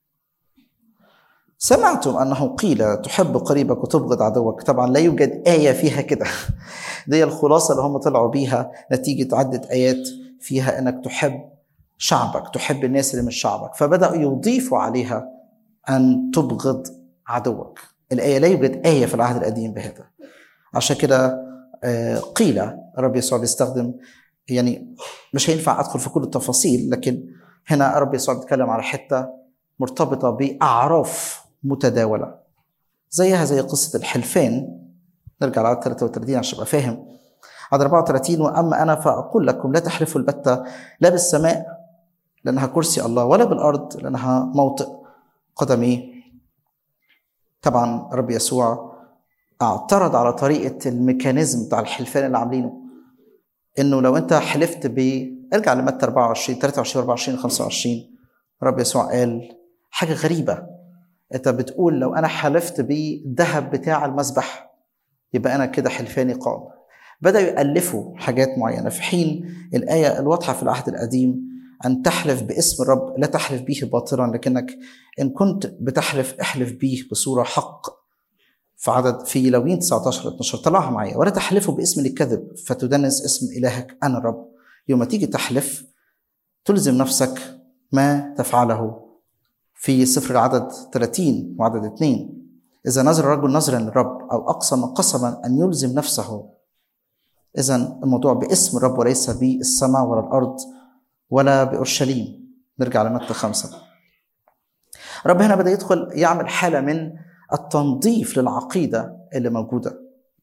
سمعتم انه قيل تحب قريبك وتبغض عدوك طبعا لا يوجد ايه فيها كده دي الخلاصه اللي هم طلعوا بيها نتيجه عده ايات فيها انك تحب شعبك تحب الناس اللي مش شعبك فبداوا يضيفوا عليها أن تبغض عدوك الآية لا يوجد آية في العهد القديم بهذا عشان كده قيل الرب يسوع بيستخدم يعني مش هينفع أدخل في كل التفاصيل لكن هنا الرب يسوع بيتكلم على حتة مرتبطة بأعراف متداولة زيها زي قصة الحلفان نرجع على 33 عشان ابقى فاهم عدد 34 واما انا فاقول لكم لا تحلفوا البتة لا بالسماء لانها كرسي الله ولا بالارض لانها موطئ قدمي طبعا رب يسوع اعترض على طريقه الميكانيزم بتاع الحلفان اللي عاملينه انه لو انت حلفت ب ارجع لمتى 24 23 24 25 رب يسوع قال حاجه غريبه انت بتقول لو انا حلفت بالذهب بتاع المذبح يبقى انا كده حلفاني قام بداوا يالفوا حاجات معينه في حين الايه الواضحه في العهد القديم أن تحلف باسم الرب لا تحلف به باطلا لكنك إن كنت بتحلف احلف به بصورة حق في عدد في لوين 19 12 طلعها معايا ولا تحلفوا باسم الكذب فتدنس اسم إلهك أنا الرب يوم تيجي تحلف تلزم نفسك ما تفعله في سفر العدد 30 وعدد 2 إذا نظر الرجل نظرا للرب أو أقسم قسما أن يلزم نفسه إذا الموضوع باسم الرب وليس بالسماء ولا الأرض ولا بأورشليم نرجع لمتى خمسة رب هنا بدأ يدخل يعمل حالة من التنظيف للعقيدة اللي موجودة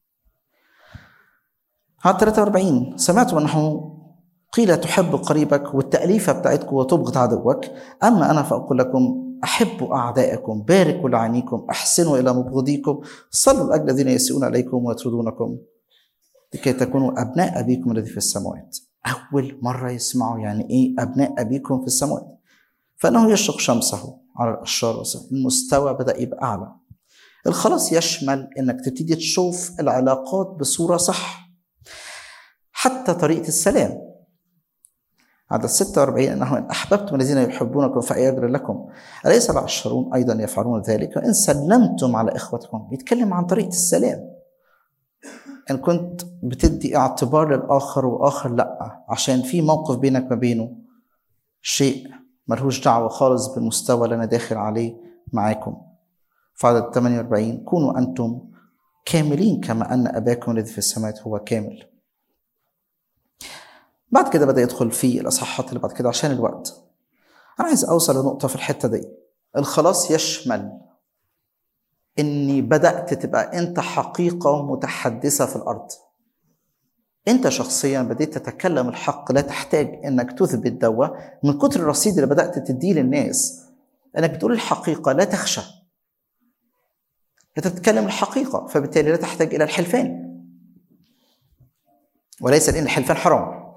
عدد 43 سمعتم أنه قيل تحب قريبك والتأليفة بتاعتكم وتبغض عدوك أما أنا فأقول لكم أحبوا أعدائكم باركوا لعينيكم أحسنوا إلى مبغضيكم صلوا لأجل الذين يسيئون عليكم ويطردونكم لكي تكونوا أبناء أبيكم الذي في السماوات أول مرة يسمعوا يعني إيه أبناء أبيكم في السماوات فإنه يشرق شمسه على الأشرار المستوى بدأ يبقى أعلى الخلاص يشمل إنك تبتدي تشوف العلاقات بصورة صح حتى طريقة السلام عدد 46 انه ان احببتم الذين يحبونكم فايجر لكم اليس العشرون ايضا يفعلون ذلك وان سلمتم على اخوتكم بيتكلم عن طريقه السلام ان كنت بتدي اعتبار للاخر واخر لا عشان في موقف بينك وبينه شيء ملهوش دعوه خالص بالمستوى اللي انا داخل عليه معاكم في عدد 48 كونوا انتم كاملين كما ان اباكم الذي في السماوات هو كامل بعد كده بدا يدخل في الاصحاحات اللي بعد كده عشان الوقت انا عايز اوصل لنقطه في الحته دي الخلاص يشمل اني بدات تبقى انت حقيقه متحدثه في الارض انت شخصيا بديت تتكلم الحق لا تحتاج انك تثبت دوا من كتر الرصيد اللي بدات تديه للناس انك بتقول الحقيقه لا تخشى انت بتتكلم الحقيقه فبالتالي لا تحتاج الى الحلفان وليس لان الحلفان حرام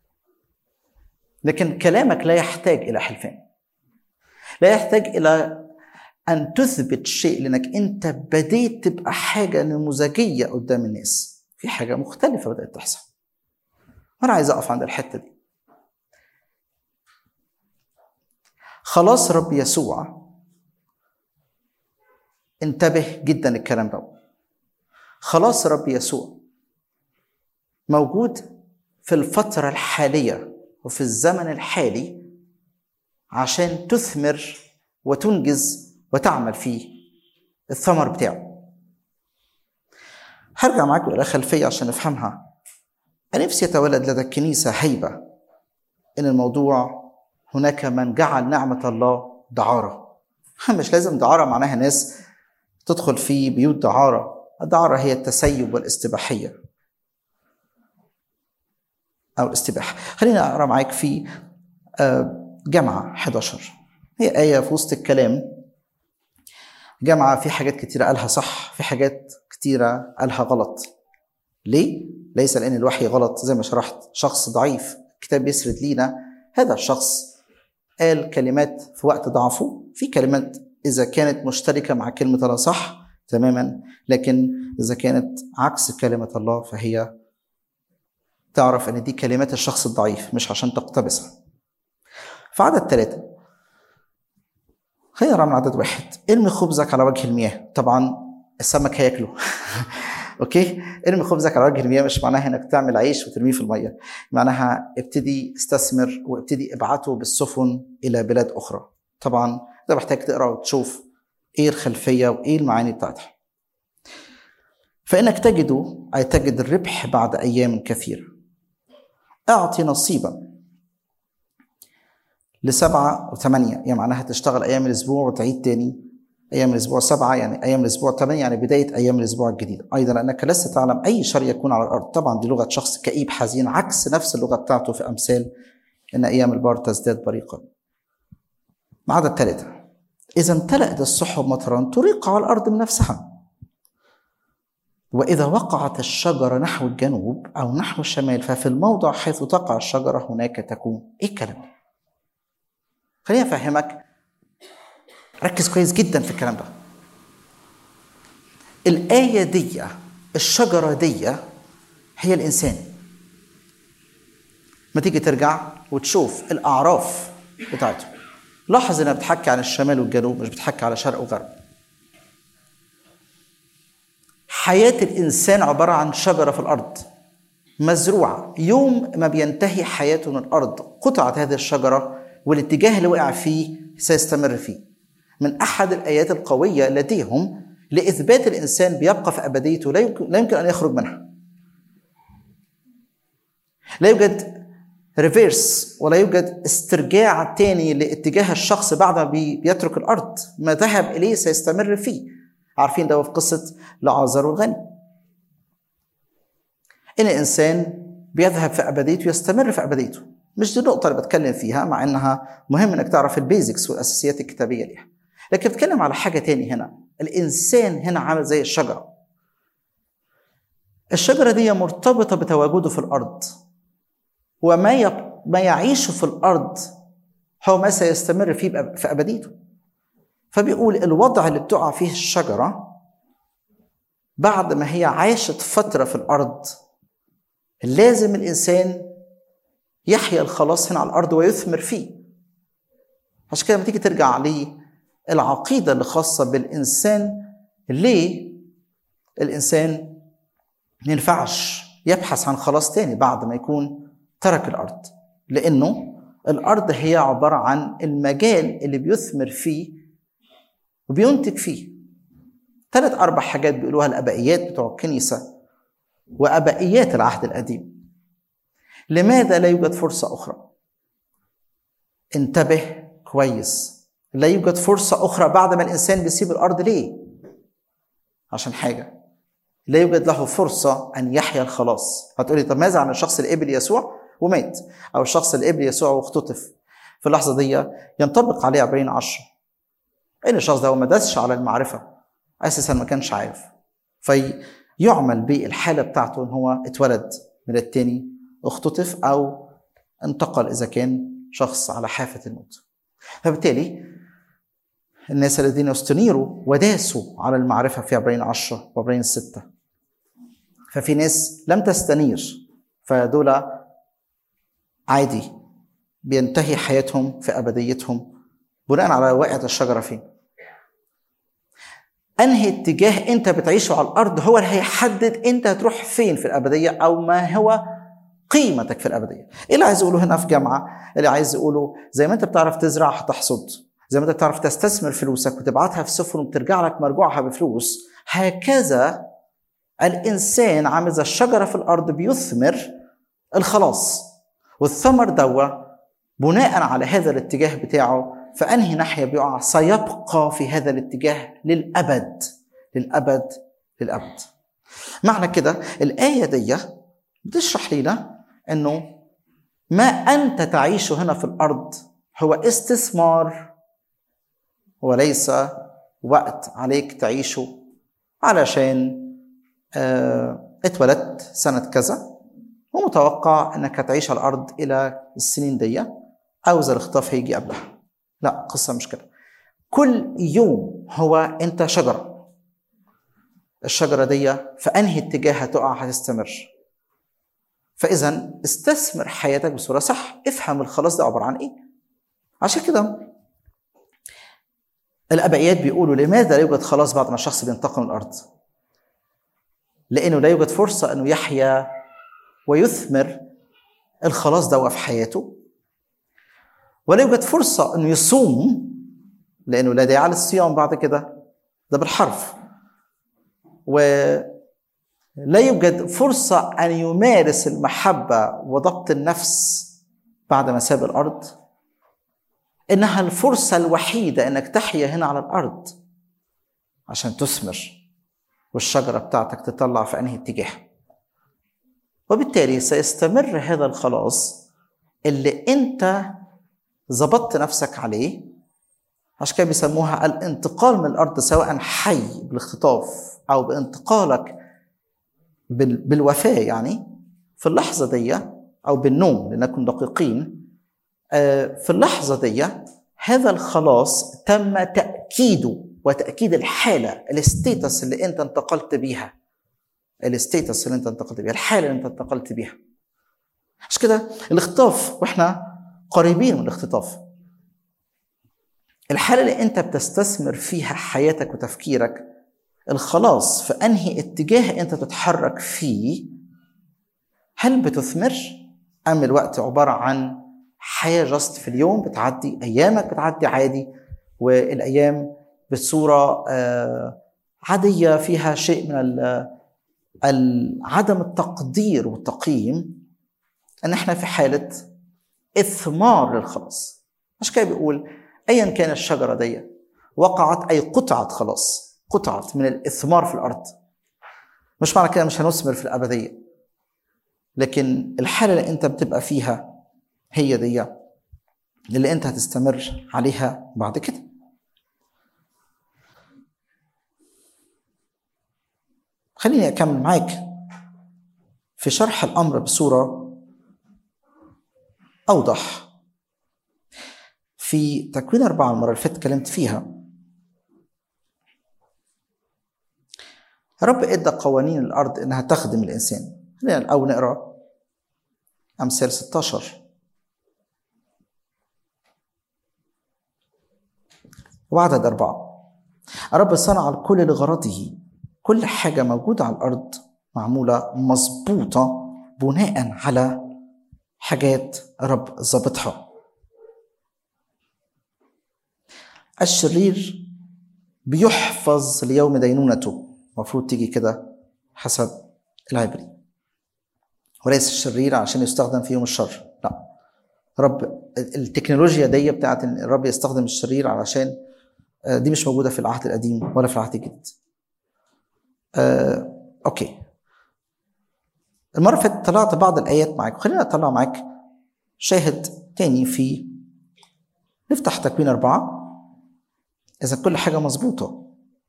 لكن كلامك لا يحتاج الى حلفان لا يحتاج الى ان تثبت شيء لانك انت بديت تبقى حاجه نموذجيه قدام الناس في حاجه مختلفه بدات تحصل وانا عايز اقف عند الحته دي خلاص رب يسوع انتبه جدا الكلام ده خلاص رب يسوع موجود في الفتره الحاليه وفي الزمن الحالي عشان تثمر وتنجز وتعمل فيه الثمر بتاعه هرجع معاكم الى خلفيه عشان نفهمها انا نفسي يتولد لدى الكنيسه هيبه ان الموضوع هناك من جعل نعمه الله دعاره مش لازم دعاره معناها ناس تدخل في بيوت دعاره الدعاره هي التسيب والاستباحيه او الاستباحه خليني اقرا معاك في جامعه 11 هي ايه في وسط الكلام جامعه في حاجات كتيره قالها صح في حاجات كتيره قالها غلط ليه ليس لان الوحي غلط زي ما شرحت شخص ضعيف الكتاب بيسرد لينا هذا الشخص قال كلمات في وقت ضعفه في كلمات اذا كانت مشتركه مع كلمه الله صح تماما لكن اذا كانت عكس كلمه الله فهي تعرف ان دي كلمات الشخص الضعيف مش عشان تقتبسها في عدد ثلاثة خلينا نقرا من عدد واحد ارمي خبزك على وجه المياه طبعا السمك هياكله اوكي ارمي خبزك على وجه المياه مش معناها انك تعمل عيش وترميه في الميه معناها ابتدي استثمر وابتدي ابعته بالسفن الى بلاد اخرى طبعا ده محتاج تقرا وتشوف ايه الخلفيه وايه المعاني بتاعتها فانك تجد اي تجد الربح بعد ايام كثيره اعطي نصيبا لسبعة وثمانية يعني معناها تشتغل أيام الأسبوع وتعيد تاني أيام الأسبوع سبعة يعني أيام الأسبوع ثمانية يعني بداية أيام الأسبوع الجديد أيضا لأنك لست تعلم أي شر يكون على الأرض طبعا دي لغة شخص كئيب حزين عكس نفس اللغة بتاعته في أمثال إن أيام البار تزداد بريقا ما عدا الثالثة إذا امتلأت السحب مطرا تريق على الأرض من نفسها وإذا وقعت الشجرة نحو الجنوب أو نحو الشمال ففي الموضع حيث تقع الشجرة هناك تكون إيه الكلام ده؟ خليني أفهمك ركز كويس جدا في الكلام ده الآية دي الشجرة دي هي الإنسان ما تيجي ترجع وتشوف الأعراف بتاعته لاحظ إنها بتحكي عن الشمال والجنوب مش بتحكي على شرق وغرب حياة الإنسان عبارة عن شجرة في الأرض مزروعة يوم ما بينتهي حياته من الأرض قطعت هذه الشجرة والاتجاه اللي وقع فيه سيستمر فيه من أحد الآيات القوية لديهم لإثبات الإنسان بيبقى في أبديته لا يمكن, لا يمكن أن يخرج منها لا يوجد ريفيرس ولا يوجد استرجاع تاني لاتجاه الشخص بعد ما بيترك الأرض ما ذهب إليه سيستمر فيه عارفين ده في قصه لعازر الغني ان الانسان بيذهب في ابديته يستمر في ابديته مش دي النقطه اللي بتكلم فيها مع انها مهم انك تعرف البيزكس والاساسيات الكتابيه ليها لكن بتكلم على حاجه تاني هنا الانسان هنا عامل زي الشجره الشجره دي مرتبطه بتواجده في الارض وما يب... ما يعيشه في الارض هو ما سيستمر فيه بأب... في ابديته فبيقول الوضع اللي بتقع فيه الشجره بعد ما هي عاشت فتره في الارض لازم الانسان يحيا الخلاص هنا على الارض ويثمر فيه عشان كده لما تيجي ترجع للعقيده اللي خاصه بالانسان ليه الانسان ما ينفعش يبحث عن خلاص تاني بعد ما يكون ترك الارض لانه الارض هي عباره عن المجال اللي بيثمر فيه وبينتج فيه ثلاث اربع حاجات بيقولوها الابائيات بتوع الكنيسه وابائيات العهد القديم لماذا لا يوجد فرصه اخرى انتبه كويس لا يوجد فرصه اخرى بعد ما الانسان بيسيب الارض ليه عشان حاجه لا يوجد له فرصه ان يحيا الخلاص هتقولي طب ماذا عن الشخص اللي قبل يسوع ومات او الشخص اللي قبل يسوع واختطف في اللحظه دي ينطبق عليه عبرين عشرة ان الشخص ده ما داسش على المعرفه اساسا ما كانش عارف فيعمل بالحاله بتاعته ان هو اتولد من التاني اختطف او انتقل اذا كان شخص على حافه الموت فبالتالي الناس الذين استنيروا وداسوا على المعرفة في عبرين عشرة وعبرين ستة ففي ناس لم تستنير فدول عادي بينتهي حياتهم في أبديتهم بناء على وقعة الشجرة فين أنهي اتجاه أنت بتعيشه على الأرض هو اللي هيحدد أنت هتروح فين في الأبدية أو ما هو قيمتك في الأبدية إيه اللي عايز يقوله هنا في جامعة اللي عايز يقوله زي ما أنت بتعرف تزرع هتحصد زي ما انت بتعرف تستثمر فلوسك وتبعتها في سفن وبترجع لك مرجوعها بفلوس هكذا الانسان عامل زي الشجره في الارض بيثمر الخلاص والثمر دوا بناء على هذا الاتجاه بتاعه فانهي ناحيه بيقع سيبقى في هذا الاتجاه للابد للابد للابد معنى كده الايه دي بتشرح لنا انه ما انت تعيشه هنا في الارض هو استثمار وليس وقت عليك تعيشه علشان اه اتولدت سنة كذا ومتوقع انك هتعيش على الارض الى السنين دي او اذا الاختطاف هيجي قبلها لا قصة مش كده كل يوم هو انت شجرة الشجرة دي في انهي اتجاه هتقع هتستمر فاذا استثمر حياتك بصورة صح افهم الخلاص ده عبارة عن ايه عشان كده الابائيات بيقولوا لماذا لا يوجد خلاص بعد ما الشخص بينتقل من الارض لانه لا يوجد فرصه انه يحيا ويثمر الخلاص ده في حياته ولا يوجد فرصه انه يصوم لانه لا داعي للصيام بعد كده ده بالحرف ولا يوجد فرصه ان يمارس المحبه وضبط النفس بعد ما ساب الارض انها الفرصه الوحيده انك تحيا هنا على الارض عشان تثمر والشجره بتاعتك تطلع في انهي اتجاه وبالتالي سيستمر هذا الخلاص اللي انت ظبطت نفسك عليه عشان كده بيسموها الانتقال من الارض سواء حي بالاختطاف او بانتقالك بالوفاه يعني في اللحظه دي او بالنوم لنكن دقيقين في اللحظة دي هذا الخلاص تم تأكيده وتأكيد الحالة الاستيتس اللي أنت انتقلت بيها الاستيتس اللي أنت انتقلت بيها الحالة اللي أنت انتقلت بيها عشان كده الاختطاف وإحنا قريبين من الاختطاف الحالة اللي أنت بتستثمر فيها حياتك وتفكيرك الخلاص في أنهي اتجاه أنت تتحرك فيه هل بتثمر أم الوقت عبارة عن حياه جاست في اليوم بتعدي ايامك بتعدي عادي والايام بصوره عاديه فيها شيء من عدم التقدير والتقييم ان احنا في حاله اثمار للخلاص عشان كده بيقول ايا كان الشجره دي وقعت اي قطعت خلاص قطعت من الاثمار في الارض مش معنى كده مش هنثمر في الابديه لكن الحاله اللي انت بتبقى فيها هي دي اللي انت هتستمر عليها بعد كده خليني اكمل معاك في شرح الامر بصوره اوضح في تكوين أربعة المرة اللي فاتت اتكلمت فيها رب ادى قوانين الارض انها تخدم الانسان خلينا الاول نقرا امثال 16 وعدد أربعة الرب صنع الكل لغرضه كل حاجة موجودة على الأرض معمولة مظبوطة بناء على حاجات رب ظابطها الشرير بيحفظ ليوم دينونته المفروض تيجي كده حسب العبري وليس الشرير عشان يستخدم في يوم الشر لا رب التكنولوجيا دي بتاعت ان الرب يستخدم الشرير علشان دي مش موجوده في العهد القديم ولا في العهد الجديد آه، اوكي المره اللي فاتت طلعت بعض الايات معاك خلينا اطلع معاك شاهد تاني في نفتح تكوين اربعه اذا كل حاجه مظبوطه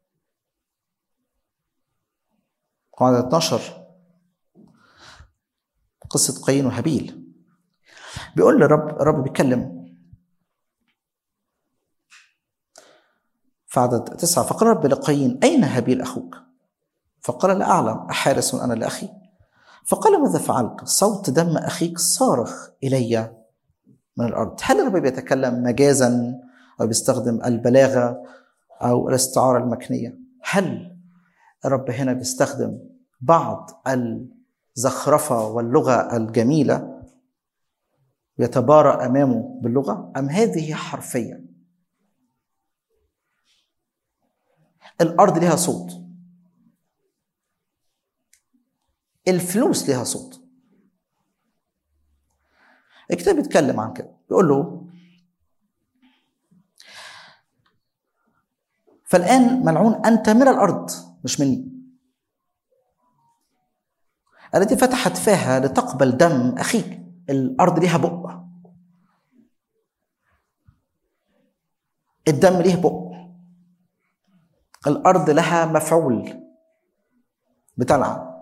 وعدد 12 قصة قايين وهابيل بيقول لرب الرب بيتكلم في عدد تسعة فقال رب لقايين أين هابيل أخوك؟ فقال لا أعلم أحارس أنا لأخي؟ فقال ماذا فعلت؟ صوت دم أخيك صارخ إلي من الأرض هل الرب بيتكلم مجازا أو بيستخدم البلاغة أو الاستعارة المكنية؟ هل الرب هنا بيستخدم بعض الزخرفة واللغة الجميلة يتبارى أمامه باللغة أم هذه حرفية الأرض لها صوت الفلوس لها صوت الكتاب بيتكلم عن كده بيقول له فالآن ملعون أنت من الأرض مش مني التي فتحت فاها لتقبل دم أخيك الأرض ليها بق الدم ليه بق الأرض لها مفعول بتلعب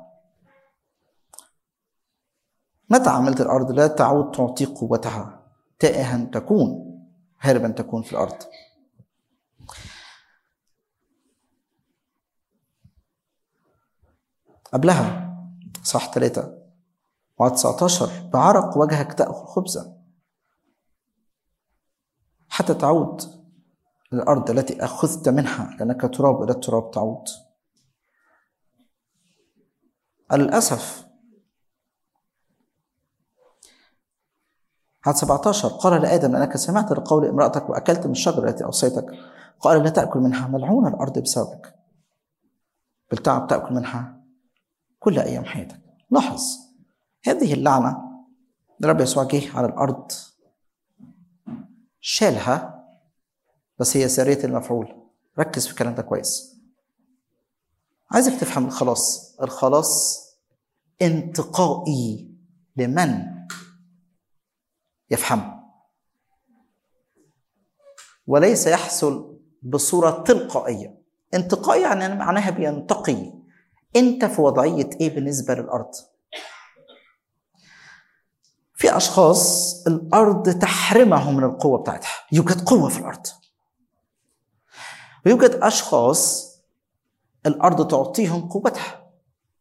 متى عملت الأرض لا تعود تعطي قوتها تائها تكون هاربا تكون في الأرض قبلها صح ثلاثة وعد 19 بعرق وجهك تأكل خبزا حتى تعود للأرض التي أخذت منها لأنك تراب إلى التراب تعود للأسف عدد 17 قال لآدم لأنك سمعت لقول امرأتك وأكلت من الشجرة التي أوصيتك قال لا تأكل منها ملعون الأرض بسببك بالتعب تأكل منها كل أيام حياتك لاحظ هذه اللعنة رب يسوع جه على الأرض شالها بس هي سارية المفعول ركز في الكلام ده كويس عايزك تفهم الخلاص الخلاص انتقائي لمن يفهم وليس يحصل بصورة تلقائية انتقائي يعني معناها بينتقي انت في وضعية ايه بالنسبة للأرض في أشخاص الأرض تحرمهم من القوة بتاعتها يوجد قوة في الأرض ويوجد أشخاص الأرض تعطيهم قوتها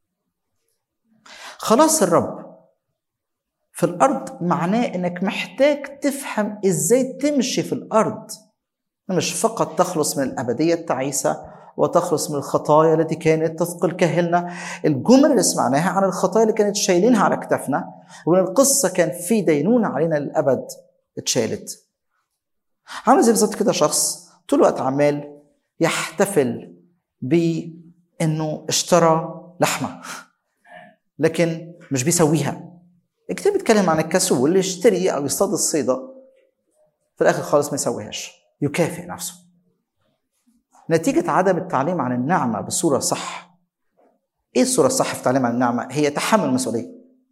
خلاص الرب في الأرض معناه إنك محتاج تفهم إزاي تمشي في الأرض مش فقط تخلص من الأبدية التعيسة وتخلص من الخطايا التي كانت تثقل كاهلنا الجمل اللي سمعناها عن الخطايا اللي كانت شايلينها على كتافنا وان القصه كان في دينونه علينا للابد اتشالت عامل زي بالظبط كده شخص طول الوقت عمال يحتفل بانه اشترى لحمه لكن مش بيسويها الكتاب بيتكلم عن الكسول اللي يشتري او يصطاد الصيده في الاخر خالص ما يسويهاش يكافئ نفسه نتيجة عدم التعليم عن النعمة بصورة صح ايه الصورة الصح في التعليم عن النعمة؟ هي تحمل المسؤولية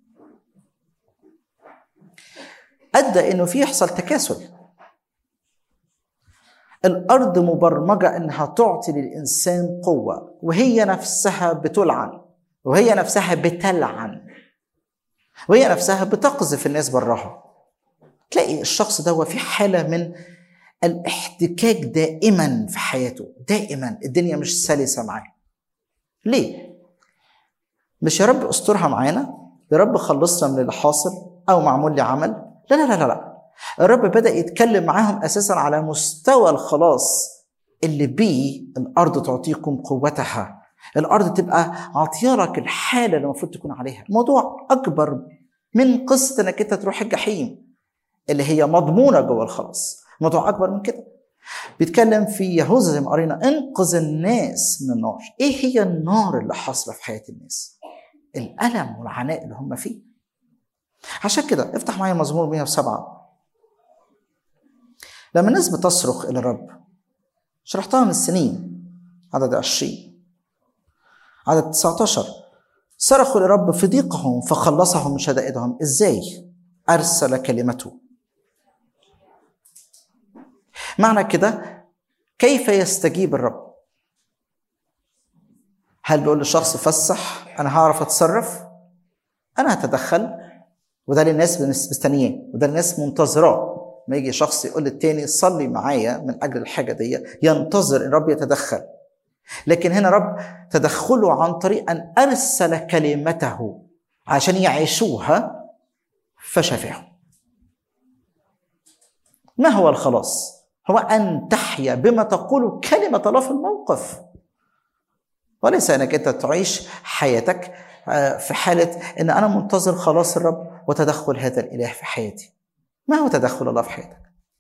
أدى إنه في يحصل تكاسل الأرض مبرمجة إنها تعطي للإنسان قوة وهي نفسها بتلعن وهي نفسها بتلعن وهي نفسها بتقذف الناس براها تلاقي الشخص ده في حالة من الاحتكاك دائما في حياته دائما الدنيا مش سلسة معاه ليه؟ مش يا رب استرها معانا يا رب خلصنا من اللي حاصل او معمول لي عمل لا لا لا لا, لا. الرب بدأ يتكلم معاهم أساسا على مستوى الخلاص اللي بيه الأرض تعطيكم قوتها الأرض تبقى عطيالك الحالة اللي المفروض تكون عليها الموضوع أكبر من قصة إنك أنت تروح الجحيم اللي هي مضمونة جوه الخلاص موضوع أكبر من كده بيتكلم في يهوذا زي ما قرينا انقذ الناس من النار ايه هي النار اللي حاصله في حياه الناس الالم والعناء اللي هم فيه عشان كده افتح معايا مزمور 107 لما الناس بتصرخ الى الرب شرحتها من سنين عدد 20 عدد 19 صرخوا لرب في ضيقهم فخلصهم من شدائدهم ازاي ارسل كلمته معنى كده كيف يستجيب الرب هل بيقول للشخص فسح انا هعرف اتصرف انا هتدخل وده اللي الناس مستنياه وده اللي الناس منتظراه ما يجي شخص يقول للتاني صلي معايا من اجل الحاجه دي ينتظر ان الرب يتدخل لكن هنا رب تدخله عن طريق ان ارسل كلمته عشان يعيشوها فشفاهم ما هو الخلاص هو ان تحيا بما تقول كلمه الله في الموقف وليس انك انت تعيش حياتك في حاله ان انا منتظر خلاص الرب وتدخل هذا الاله في حياتي ما هو تدخل الله في حياتك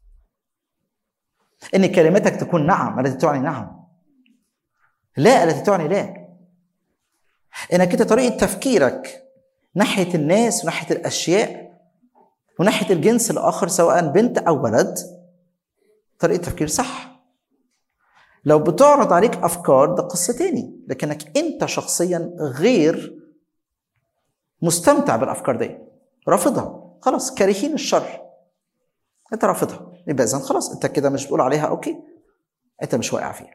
ان كلمتك تكون نعم التي تعني نعم لا التي تعني لا انك انت طريقه تفكيرك ناحيه الناس وناحيه الاشياء وناحيه الجنس الاخر سواء بنت او ولد طريقه تفكير صح لو بتعرض عليك افكار ده قصه تاني لكنك انت شخصيا غير مستمتع بالافكار دي رافضها خلاص كارهين الشر انت رافضها يبقى اذا خلاص انت كده مش بتقول عليها اوكي انت مش واقع فيها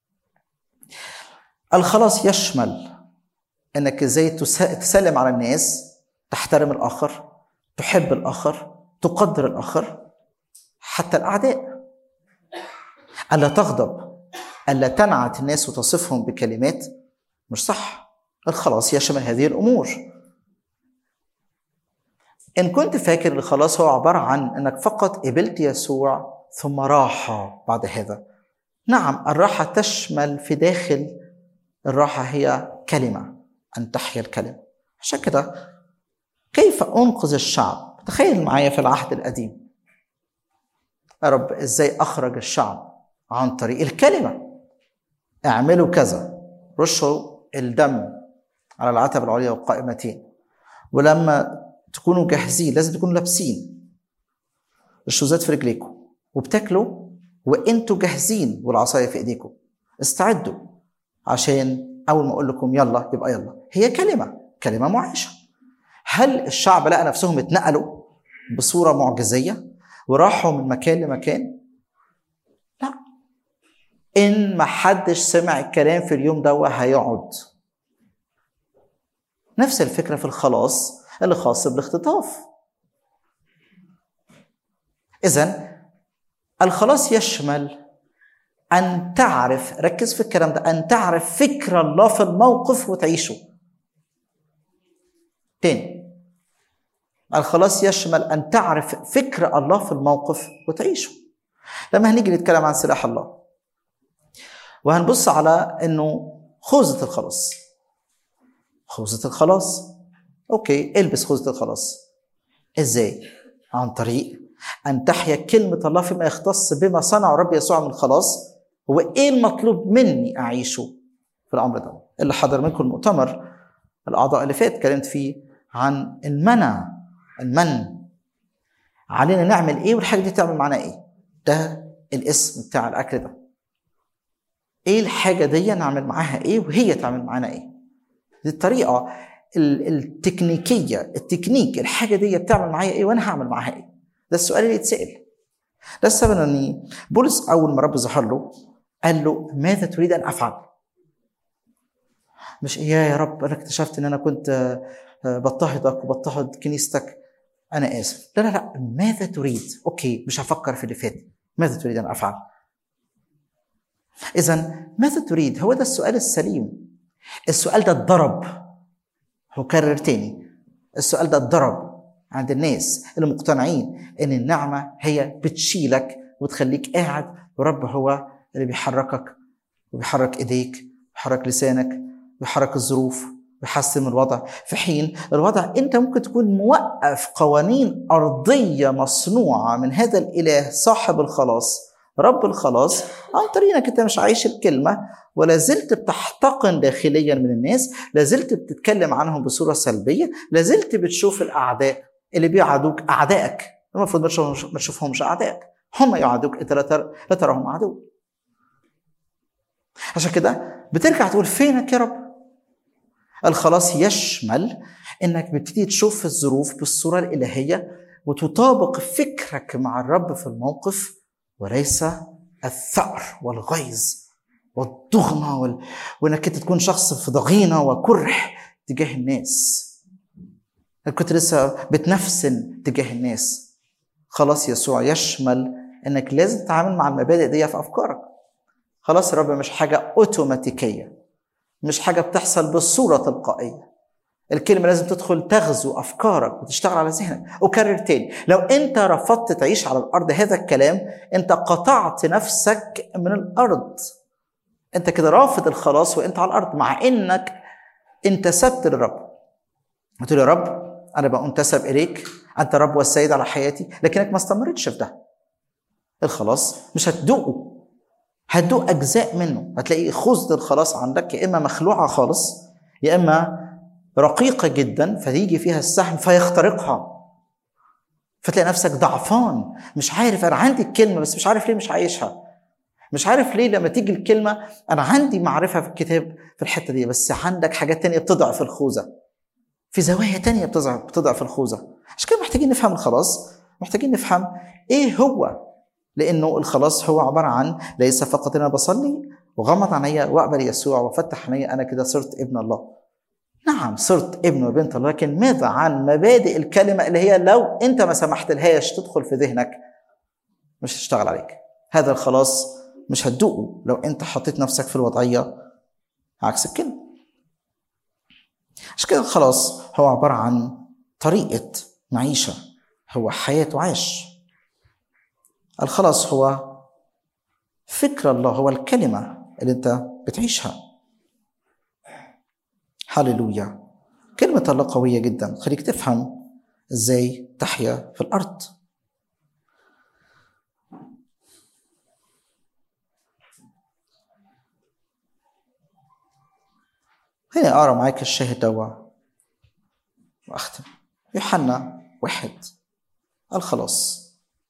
الخلاص يشمل انك ازاي تسلم على الناس تحترم الاخر تحب الاخر تقدر الاخر حتى الاعداء الا تغضب الا تنعت الناس وتصفهم بكلمات مش صح الخلاص يشمل هذه الامور ان كنت فاكر الخلاص هو عباره عن انك فقط قبلت يسوع ثم راحه بعد هذا نعم الراحه تشمل في داخل الراحه هي كلمه ان تحيا الكلمه عشان كده كيف انقذ الشعب تخيل معايا في العهد القديم يا رب ازاي اخرج الشعب عن طريق الكلمه اعملوا كذا رشوا الدم على العتبة العليا والقائمتين ولما تكونوا جاهزين لازم تكونوا لابسين الشوزات في رجليكم وبتاكلوا وانتوا جاهزين والعصايه في ايديكم استعدوا عشان اول ما اقول لكم يلا يبقى يلا هي كلمه كلمه معيشه هل الشعب لقى نفسهم اتنقلوا بصوره معجزيه وراحوا من مكان لمكان لا ان ما حدش سمع الكلام في اليوم ده هيقعد نفس الفكره في الخلاص اللي خاص بالاختطاف اذا الخلاص يشمل ان تعرف ركز في الكلام ده ان تعرف فكر الله في الموقف وتعيشه تاني الخلاص يشمل ان تعرف فكر الله في الموقف وتعيشه لما هنيجي نتكلم عن سلاح الله وهنبص على انه خوذة الخلاص خوذة الخلاص اوكي البس خوذة الخلاص ازاي عن طريق ان تحيا كلمة الله فيما يختص بما صنع رب يسوع من الخلاص هو ايه المطلوب مني اعيشه في الامر ده اللي حضر منكم المؤتمر الاعضاء اللي فات اتكلمت فيه عن المنع المن علينا نعمل ايه والحاجه دي تعمل معانا ايه ده الاسم بتاع الاكل ده ايه الحاجه دي نعمل معاها ايه وهي تعمل معانا ايه دي الطريقه ال- التكنيكيه التكنيك الحاجه دي بتعمل معايا ايه وانا هعمل معاها ايه ده السؤال اللي يتسال ده السبب ان بولس اول ما رب ظهر له قال له ماذا تريد ان افعل مش ايه يا رب انا اكتشفت ان انا كنت آه، بضطهدك وبضطهد كنيستك انا اسف لا لا لا ماذا تريد اوكي مش هفكر في اللي فات ماذا تريد ان افعل اذا ماذا تريد هو ده السؤال السليم السؤال ده اتضرب هكرر تاني السؤال ده اتضرب عند الناس اللي مقتنعين ان النعمه هي بتشيلك وتخليك قاعد ورب هو اللي بيحركك وبيحرك ايديك بيحرك لسانك بيحرك الظروف بيحسن من الوضع في حين الوضع انت ممكن تكون موقف قوانين ارضيه مصنوعه من هذا الاله صاحب الخلاص رب الخلاص عن طريق انك انت مش عايش الكلمه ولا زلت بتحتقن داخليا من الناس لا زلت بتتكلم عنهم بصوره سلبيه لا زلت بتشوف الاعداء اللي بيعادوك اعدائك المفروض ما تشوفهمش- ما تشوفهمش اعدائك هم يعادوك انت لا ترى- لا تراهم عدو عشان كده بترجع تقول فينك يا رب الخلاص يشمل انك بتبتدي تشوف الظروف بالصوره الالهيه وتطابق فكرك مع الرب في الموقف وليس الثأر والغيظ والضغنة وال... وانك انت تكون شخص في ضغينه وكرح تجاه الناس أنا كنت لسه بتنفسن تجاه الناس خلاص يسوع يشمل انك لازم تتعامل مع المبادئ دي في افكارك خلاص الرب مش حاجه اوتوماتيكيه مش حاجه بتحصل بالصوره تلقائيه الكلمه لازم تدخل تغزو افكارك وتشتغل على ذهنك اكرر تاني لو انت رفضت تعيش على الارض هذا الكلام انت قطعت نفسك من الارض انت كده رافض الخلاص وانت على الارض مع انك انتسبت للرب قلت له يا رب انا بقى انتسب اليك انت رب والسيد على حياتي لكنك ما استمرتش في ده الخلاص مش هتدوقه هتدوق اجزاء منه هتلاقي خزد الخلاص عندك يا اما مخلوعه خالص يا اما رقيقه جدا فيجي فيها السهم فيخترقها فتلاقي نفسك ضعفان مش عارف انا عندي الكلمه بس مش عارف ليه مش عايشها مش عارف ليه لما تيجي الكلمه انا عندي معرفه في الكتاب في الحته دي بس عندك حاجات تانية بتضعف الخوذه في زوايا تانية بتضعف بتضعف الخوذه عشان كده محتاجين نفهم الخلاص محتاجين نفهم ايه هو لانه الخلاص هو عباره عن ليس فقط انا بصلي وغمض عينيا واقبل يسوع وافتح عينيا انا كده صرت ابن الله نعم صرت ابن وبنت الله لكن ماذا عن مبادئ الكلمه اللي هي لو انت ما سمحت لهاش تدخل في ذهنك مش هتشتغل عليك هذا الخلاص مش هتدوقه لو انت حطيت نفسك في الوضعيه عكس الكلمه عشان كده الخلاص هو عباره عن طريقه معيشه هو حياه وعيش الخلاص هو فكر الله هو الكلمه اللي انت بتعيشها هللويا كلمة الله قوية جدا خليك تفهم ازاي تحيا في الأرض هنا أقرأ معاك الشاهد دوا وأختم يوحنا واحد الخلاص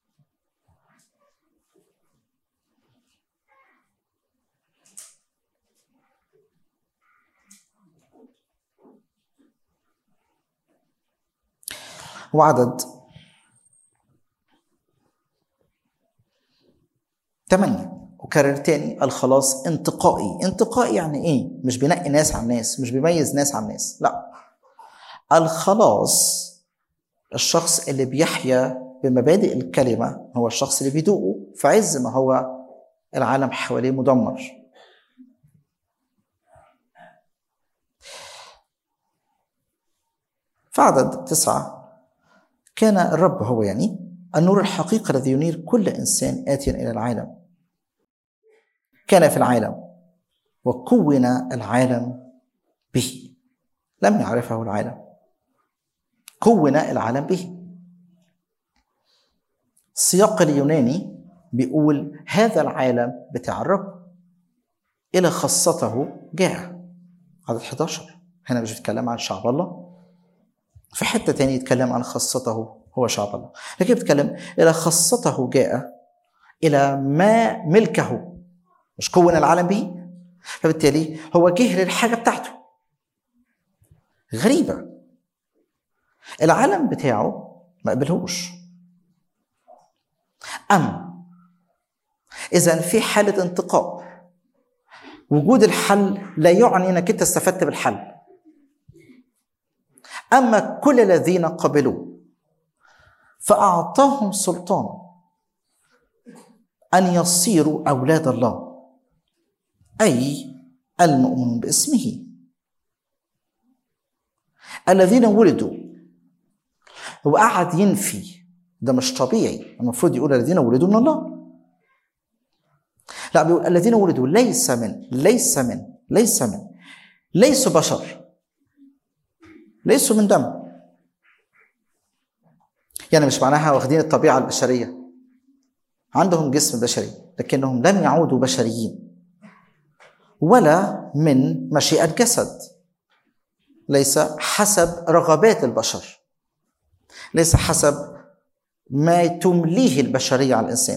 وعدد ثمانية وكرر تاني الخلاص انتقائي انتقائي يعني ايه مش بينقي ناس عن ناس مش بيميز ناس عن ناس لا الخلاص الشخص اللي بيحيا بمبادئ الكلمة هو الشخص اللي بيدوقه في عز ما هو العالم حواليه مدمر في عدد تسعة كان الرب هو يعني النور الحقيقي الذي ينير كل إنسان آتيا إلى العالم كان في العالم وكون العالم به لم يعرفه العالم كون العالم به السياق اليوناني بيقول هذا العالم بتاع الرب إلى خاصته جاء عدد 11 هنا مش بيتكلم عن شعب الله في حتة تاني يتكلم عن خاصته هو شعب الله لكن بيتكلم إلى خاصته جاء إلى ما ملكه مش كون العالم به فبالتالي هو جه للحاجه بتاعته غريبه العالم بتاعه ما قبلهوش أم إذا في حالة انتقاء وجود الحل لا يعني أنك أنت استفدت بالحل أما كل الذين قبلوا فأعطاهم سلطان أن يصيروا أولاد الله أي المؤمنون باسمه الذين ولدوا هو قعد ينفي ده مش طبيعي المفروض يقول الذين ولدوا من الله لا بيقول الذين ولدوا ليس من ليس من ليس من ليسوا بشر ليسوا من دم يعني مش معناها واخدين الطبيعة البشرية عندهم جسم بشري لكنهم لم يعودوا بشريين ولا من مشيئة جسد ليس حسب رغبات البشر ليس حسب ما تمليه البشريه على الانسان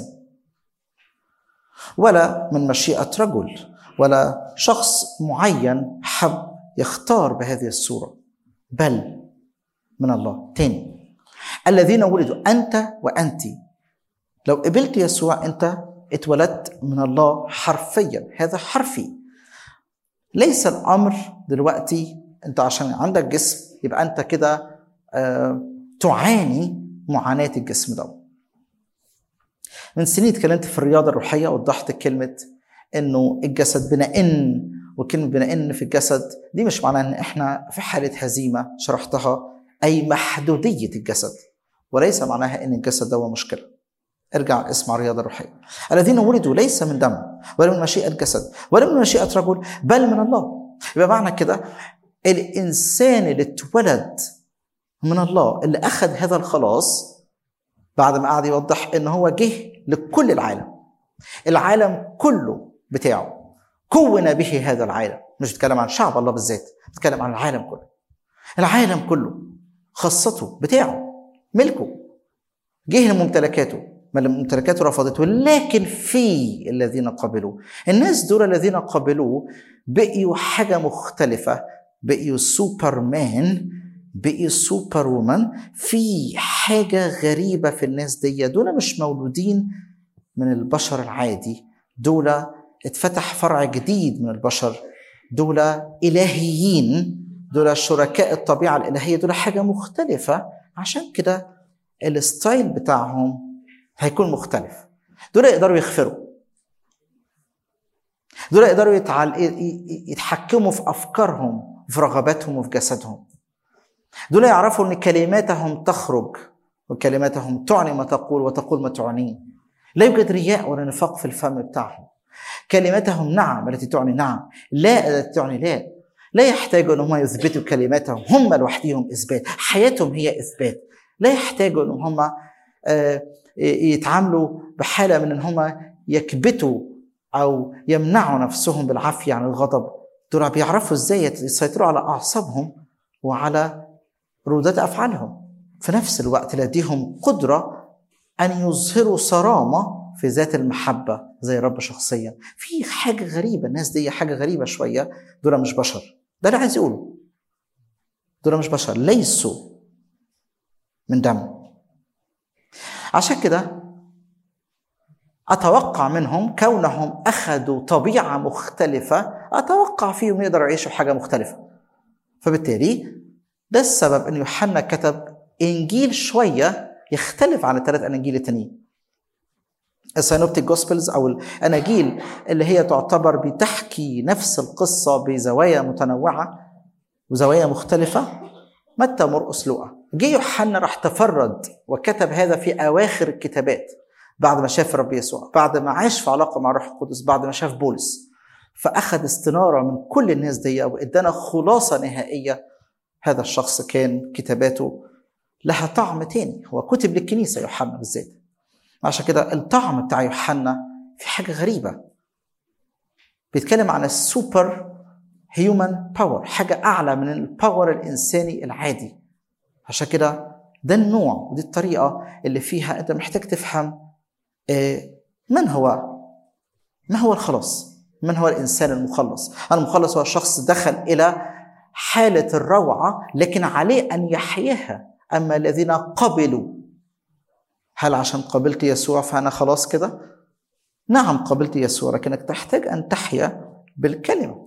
ولا من مشيئه رجل ولا شخص معين حب يختار بهذه الصوره بل من الله تاني الذين ولدوا انت وانت لو قبلت يسوع انت اتولدت من الله حرفيا هذا حرفي ليس الامر دلوقتي انت عشان عندك جسم يبقى انت كده آه تعاني معاناة الجسم ده من سنين اتكلمت في الرياضة الروحية وضحت كلمة انه الجسد بنئن وكلمة بنئن في الجسد دي مش معناها ان احنا في حالة هزيمة شرحتها اي محدودية الجسد وليس معناها ان الجسد ده هو مشكلة ارجع اسمع الرياضة الروحية الذين ولدوا ليس من دم ولا من مشيئة جسد ولا من مشيئة رجل بل من الله يبقى معنى كده الانسان اللي اتولد من الله اللي اخذ هذا الخلاص بعد ما قعد يوضح ان هو جه لكل العالم العالم كله بتاعه كون به هذا العالم مش بتكلم عن شعب الله بالذات بتكلم عن العالم كله العالم كله خاصته بتاعه ملكه جه لممتلكاته ما ممتلكاته رفضته لكن في الذين قبلوا الناس دول الذين قبلوه بقيوا حاجة مختلفة بقيوا سوبرمان بقي سوبر وومن في حاجة غريبة في الناس دي دول مش مولودين من البشر العادي دول اتفتح فرع جديد من البشر دول إلهيين دول شركاء الطبيعة الإلهية دول حاجة مختلفة عشان كده الستايل بتاعهم هيكون مختلف دول يقدروا يغفروا دول يقدروا يتعل... يتحكموا في أفكارهم في رغباتهم وفي جسدهم دول يعرفوا ان كلماتهم تخرج وكلماتهم تعني ما تقول وتقول ما تعنيه لا يوجد رياء ولا نفاق في الفم بتاعهم كلماتهم نعم التي تعني نعم لا التي تعني لا لا يحتاجوا ان هم يثبتوا كلماتهم هم لوحدهم اثبات حياتهم هي اثبات لا يحتاجوا ان هم يتعاملوا بحاله من ان هم يكبتوا او يمنعوا نفسهم بالعافيه عن الغضب دول بيعرفوا ازاي يسيطروا على اعصابهم وعلى ردود افعالهم في نفس الوقت لديهم قدره ان يظهروا صرامه في ذات المحبه زي الرب شخصيا في حاجه غريبه الناس دي حاجه غريبه شويه دول مش بشر ده اللي عايز يقوله دول مش بشر ليسوا من دم عشان كده اتوقع منهم كونهم اخذوا طبيعه مختلفه اتوقع فيهم يقدروا يعيشوا حاجه مختلفه فبالتالي ده السبب ان يوحنا كتب انجيل شويه يختلف عن الثلاث اناجيل التانيين السينوبتيك جوسبلز او الاناجيل اللي هي تعتبر بتحكي نفس القصه بزوايا متنوعه وزوايا مختلفه متى مرقس لوقا جه يوحنا راح تفرد وكتب هذا في اواخر الكتابات بعد ما شاف الرب يسوع بعد ما عاش في علاقه مع الروح القدس بعد ما شاف بولس فاخذ استناره من كل الناس دي وادانا خلاصه نهائيه هذا الشخص كان كتاباته لها طعم تاني هو كتب للكنيسه يوحنا بالذات عشان كده الطعم بتاع يوحنا في حاجه غريبه بيتكلم عن السوبر هيومن باور حاجه اعلى من الباور الانساني العادي عشان كده ده النوع ودي الطريقه اللي فيها انت محتاج تفهم من هو ما هو الخلاص من هو الانسان المخلص المخلص هو الشخص دخل الى حاله الروعه لكن عليه ان يحياها اما الذين قبلوا هل عشان قبلت يسوع فانا خلاص كده نعم قبلت يسوع لكنك تحتاج ان تحيا بالكلمه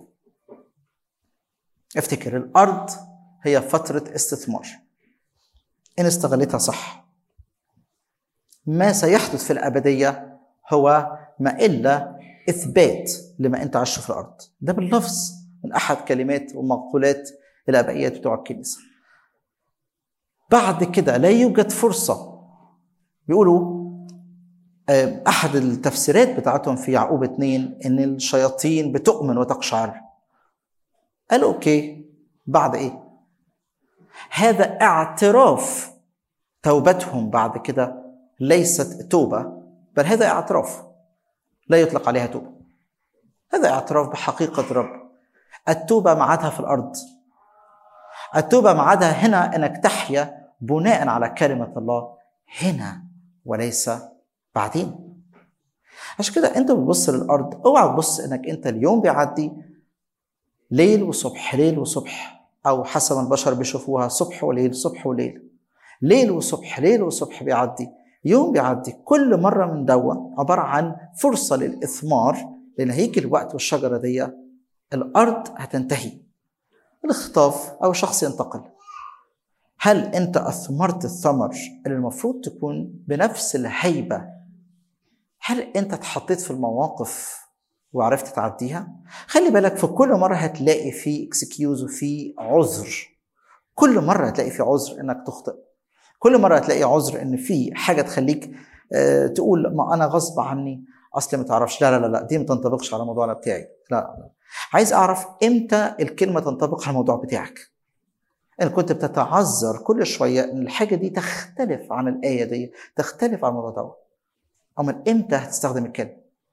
افتكر الارض هي فتره استثمار ان استغلتها صح ما سيحدث في الابديه هو ما الا اثبات لما انت عشته في الارض ده باللفظ من احد كلمات ومقولات الابائيات بتوع الكنيسه بعد كده لا يوجد فرصه بيقولوا احد التفسيرات بتاعتهم في يعقوب اتنين ان الشياطين بتؤمن وتقشعر قالوا اوكي بعد ايه هذا اعتراف توبتهم بعد كده ليست توبه بل هذا اعتراف لا يطلق عليها توبه هذا اعتراف بحقيقه رب التوبه معادها في الارض التوبه معادها هنا انك تحيا بناء على كلمه الله هنا وليس بعدين عشان كده انت بتبص للارض اوعى تبص انك انت اليوم بيعدي ليل وصبح ليل وصبح او حسب ما البشر بيشوفوها صبح وليل صبح وليل ليل وصبح ليل وصبح بيعدي يوم بيعدي كل مره من دوا عباره عن فرصه للاثمار لان هيجي الوقت والشجره دي الارض هتنتهي الاختطاف او شخص ينتقل هل انت اثمرت الثمر اللي المفروض تكون بنفس الهيبه هل انت اتحطيت في المواقف وعرفت تعديها خلي بالك في كل مره هتلاقي في اكسكيوز وفي عذر كل مره هتلاقي في عذر انك تخطئ كل مره هتلاقي عذر ان في حاجه تخليك اه تقول ما انا غصب عني اصل ما تعرفش لا لا لا دي ما تنطبقش على الموضوع بتاعي لا, لا عايز اعرف امتى الكلمه تنطبق على الموضوع بتاعك ان كنت بتتعذر كل شويه ان الحاجه دي تختلف عن الايه دي تختلف عن الموضوع ده امال امتى هتستخدم الكلمه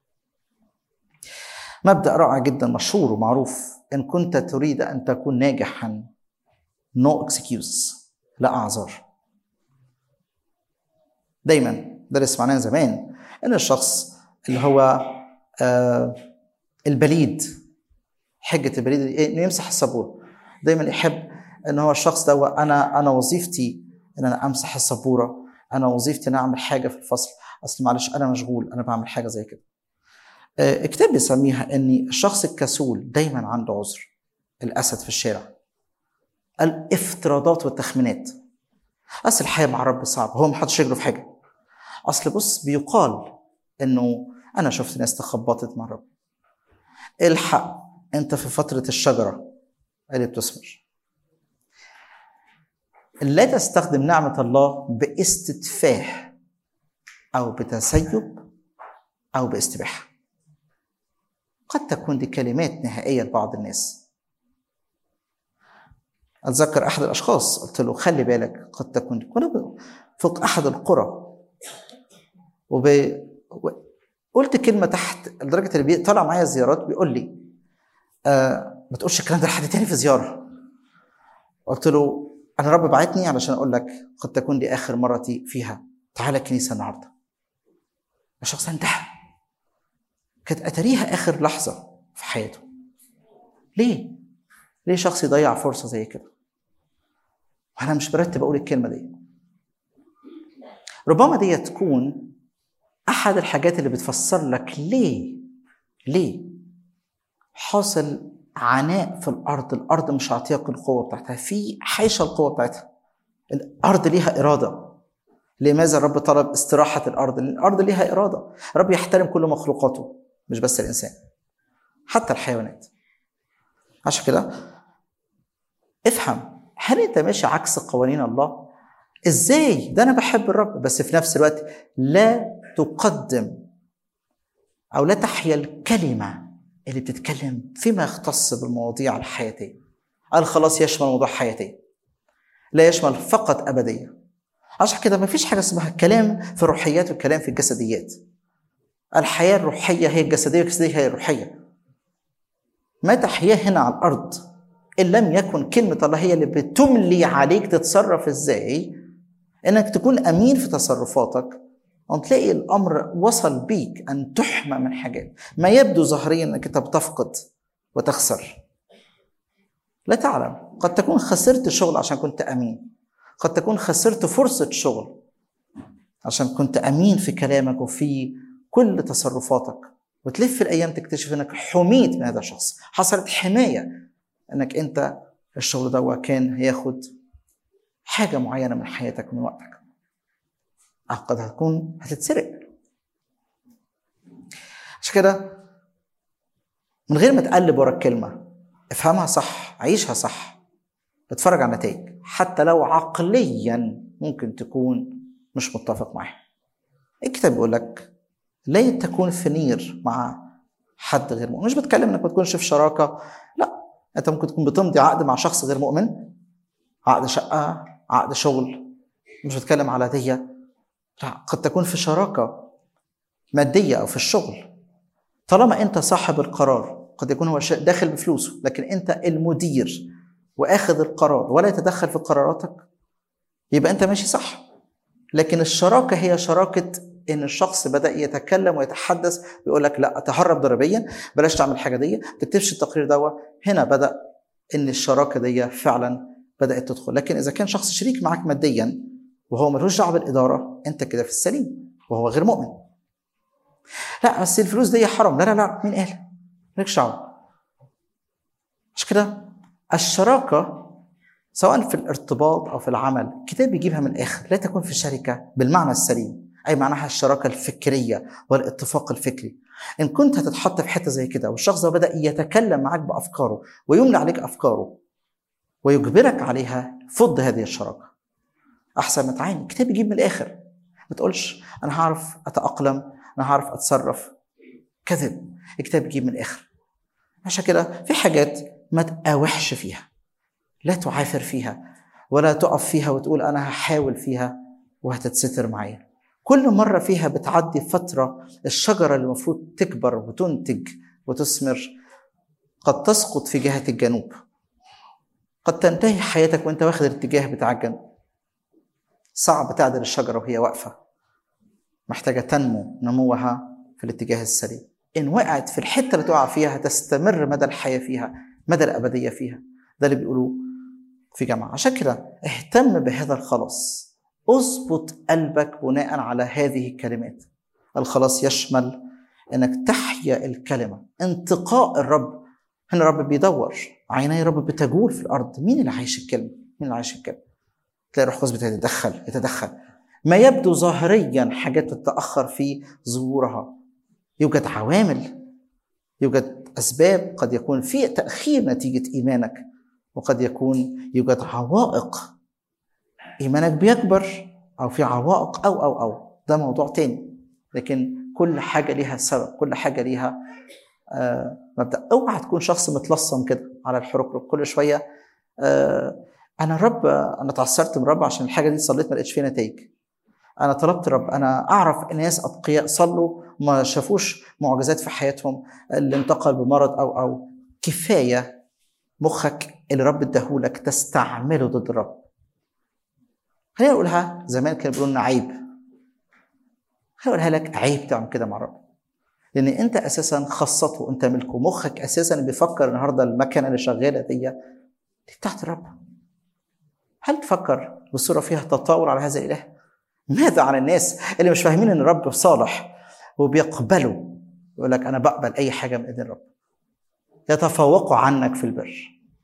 مبدا رائع جدا مشهور ومعروف ان كنت تريد ان تكون ناجحا نو no اكسكيوز لا اعذار دايما ده اللي سمعناه زمان ان الشخص اللي هو آه البليد حجه البليد انه يمسح السبوره دايما يحب ان هو الشخص ده انا انا وظيفتي ان انا امسح السبوره انا وظيفتي ان اعمل حاجه في الفصل اصل معلش انا مشغول انا بعمل حاجه زي كده الكتاب بيسميها ان الشخص الكسول دايما عنده عذر الاسد في الشارع الافتراضات والتخمينات اصل الحياه مع الرب صعب هو ما حدش رجله في حاجه اصل بص بيقال انه انا شفت ناس تخبطت مع الرب الحق انت في فتره الشجره اللي بتثمر لا تستخدم نعمه الله باستتفاه او بتسيب او باستباحه قد تكون دي كلمات نهائيه لبعض الناس اتذكر احد الاشخاص قلت له خلي بالك قد تكون كنا فوق احد القرى وب... قلت كلمه تحت لدرجه اللي طالع معايا زيارات بيقول لي آه ما تقولش الكلام ده لحد تاني في زياره قلت له انا رب بعتني علشان اقول لك قد تكون دي اخر مرتي فيها تعالى الكنيسه النهارده الشخص انتهى كانت اتاريها اخر لحظه في حياته ليه ليه شخص يضيع فرصه زي كده وانا مش برتب اقول الكلمه دي ربما دي تكون احد الحاجات اللي بتفسر لك ليه ليه حاصل عناء في الارض الارض مش عاطيك القوه بتاعتها في حيشه القوه بتاعتها الارض ليها اراده لماذا الرب طلب استراحه الارض لان الارض ليها اراده الرب يحترم كل مخلوقاته مش بس الانسان حتى الحيوانات عشان كده افهم هل انت ماشي عكس قوانين الله ازاي ده انا بحب الرب بس في نفس الوقت لا تقدم او لا تحيا الكلمه اللي بتتكلم فيما يختص بالمواضيع الحياتيه الخلاص يشمل موضوع حياتي لا يشمل فقط ابديه عشان كده ما فيش حاجه اسمها كلام في الروحيات والكلام في الجسديات الحياه الروحيه هي الجسديه والجسديه هي الروحيه ما تحياه هنا على الارض ان لم يكن كلمه الله هي اللي بتملي عليك تتصرف ازاي انك تكون امين في تصرفاتك أو تلاقي الأمر وصل بيك أن تحمى من حاجات ما يبدو ظاهريا أنك أنت بتفقد وتخسر لا تعلم قد تكون خسرت شغل عشان كنت أمين قد تكون خسرت فرصة شغل عشان كنت أمين في كلامك وفي كل تصرفاتك وتلف الأيام تكتشف أنك حميت من هذا الشخص حصلت حماية أنك أنت الشغل ده كان هياخد حاجة معينة من حياتك من وقتك أو قد هتكون هتتسرق عشان كده من غير ما تقلب ورا الكلمة افهمها صح عيشها صح اتفرج على النتائج حتى لو عقليا ممكن تكون مش متفق معاها الكتاب بيقول لك لا تكون في نير مع حد غير مؤمن مش بتكلم انك ما تكونش في شراكه لا انت ممكن تكون بتمضي عقد مع شخص غير مؤمن عقد شقه عقد شغل مش بتكلم على دي لا قد تكون في شراكه ماديه او في الشغل طالما انت صاحب القرار قد يكون هو داخل بفلوسه لكن انت المدير واخذ القرار ولا يتدخل في قراراتك يبقى انت ماشي صح لكن الشراكه هي شراكه ان الشخص بدا يتكلم ويتحدث ويقول لك لا تهرب ضريبيا بلاش تعمل الحاجه دي ما تكتبش التقرير دوا هنا بدا ان الشراكه دي فعلا بدات تدخل لكن اذا كان شخص شريك معاك ماديا وهو ملوش دعوه بالاداره انت كده في السليم وهو غير مؤمن لا بس الفلوس دي حرام لا لا لا مين قال مالكش دعوه مش كده الشراكه سواء في الارتباط او في العمل الكتاب بيجيبها من الاخر لا تكون في شركه بالمعنى السليم اي معناها الشراكه الفكريه والاتفاق الفكري ان كنت هتتحط في حته زي كده والشخص ده بدا يتكلم معاك بافكاره ويملى عليك افكاره ويجبرك عليها فض هذه الشراكه احسن ما تعاني الكتاب بيجيب من الاخر ما تقولش انا هعرف اتاقلم انا هعرف اتصرف كذب الكتاب بيجيب من الاخر عشان كده في حاجات ما تقاوحش فيها لا تعافر فيها ولا تقف فيها وتقول انا هحاول فيها وهتتستر معايا كل مرة فيها بتعدي فترة الشجرة اللي المفروض تكبر وتنتج وتثمر قد تسقط في جهة الجنوب قد تنتهي حياتك وانت واخد الاتجاه بتاع الجنوب صعب تعدل الشجرة وهي واقفة محتاجة تنمو نموها في الاتجاه السليم إن وقعت في الحتة اللي تقع فيها هتستمر مدى الحياة فيها مدى الأبدية فيها ده اللي بيقولوه في جامعة عشان كده اهتم بهذا الخلاص اظبط قلبك بناء على هذه الكلمات الخلاص يشمل انك تحيا الكلمة انتقاء الرب هنا الرب بيدور عيني الرب بتجول في الارض مين اللي عايش الكلمة مين اللي عايش الكلمة تلاقي روح قدس يتدخل يتدخل ما يبدو ظاهريا حاجات تتأخر في ظهورها يوجد عوامل يوجد أسباب قد يكون في تأخير نتيجة إيمانك وقد يكون يوجد عوائق ايمانك بيكبر او في عوائق او او او ده موضوع تاني لكن كل حاجه ليها سبب كل حاجه ليها آه مبدا اوعى تكون شخص متلصم كده على الحركرك كل شويه آه انا الرب انا اتعثرت من الرب عشان الحاجه دي صليت ما لقيتش فيها نتائج انا طلبت الرب انا اعرف ناس اتقياء صلوا ما شافوش معجزات في حياتهم اللي انتقل بمرض او او كفايه مخك اللي الرب اداهولك تستعمله ضد الرب خلينا نقولها زمان كانوا بيقولوا لنا عيب خلينا اقولها لك عيب تعمل كده مع الرب لان انت اساسا خاصته انت ملكه مخك اساسا بيفكر النهارده المكنه اللي شغاله دي دي بتاعت الرب هل تفكر بصوره فيها تطاول على هذا الاله ماذا عن الناس اللي مش فاهمين ان الرب صالح وبيقبلوا يقول لك انا بقبل اي حاجه من ايدين الرب يتفوقوا عنك في البر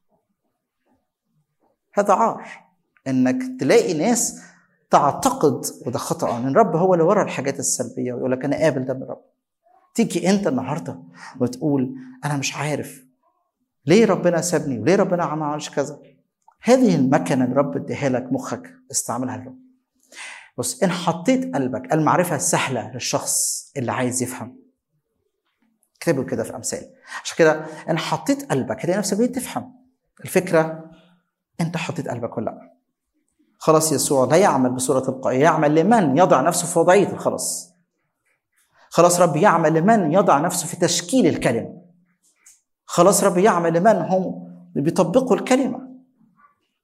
هذا عار انك تلاقي ناس تعتقد وده خطا ان الرب هو اللي ورا الحاجات السلبيه ويقول لك انا قابل ده من الرب تيجي انت النهارده وتقول انا مش عارف ليه ربنا سابني وليه ربنا ما عملش كذا هذه المكنه اللي رب اديها لك مخك استعملها للرب بص ان حطيت قلبك المعرفه السهله للشخص اللي عايز يفهم اكتبوا كده في امثال عشان كده ان حطيت قلبك هتلاقي نفسك بقيت تفهم الفكره انت حطيت قلبك ولا لا خلاص يسوع لا يعمل بصورة تلقائية يعمل لمن يضع نفسه في وضعية الخلاص خلاص رب يعمل لمن يضع نفسه في تشكيل الكلمة خلاص رب يعمل لمن هم بيطبقوا الكلمة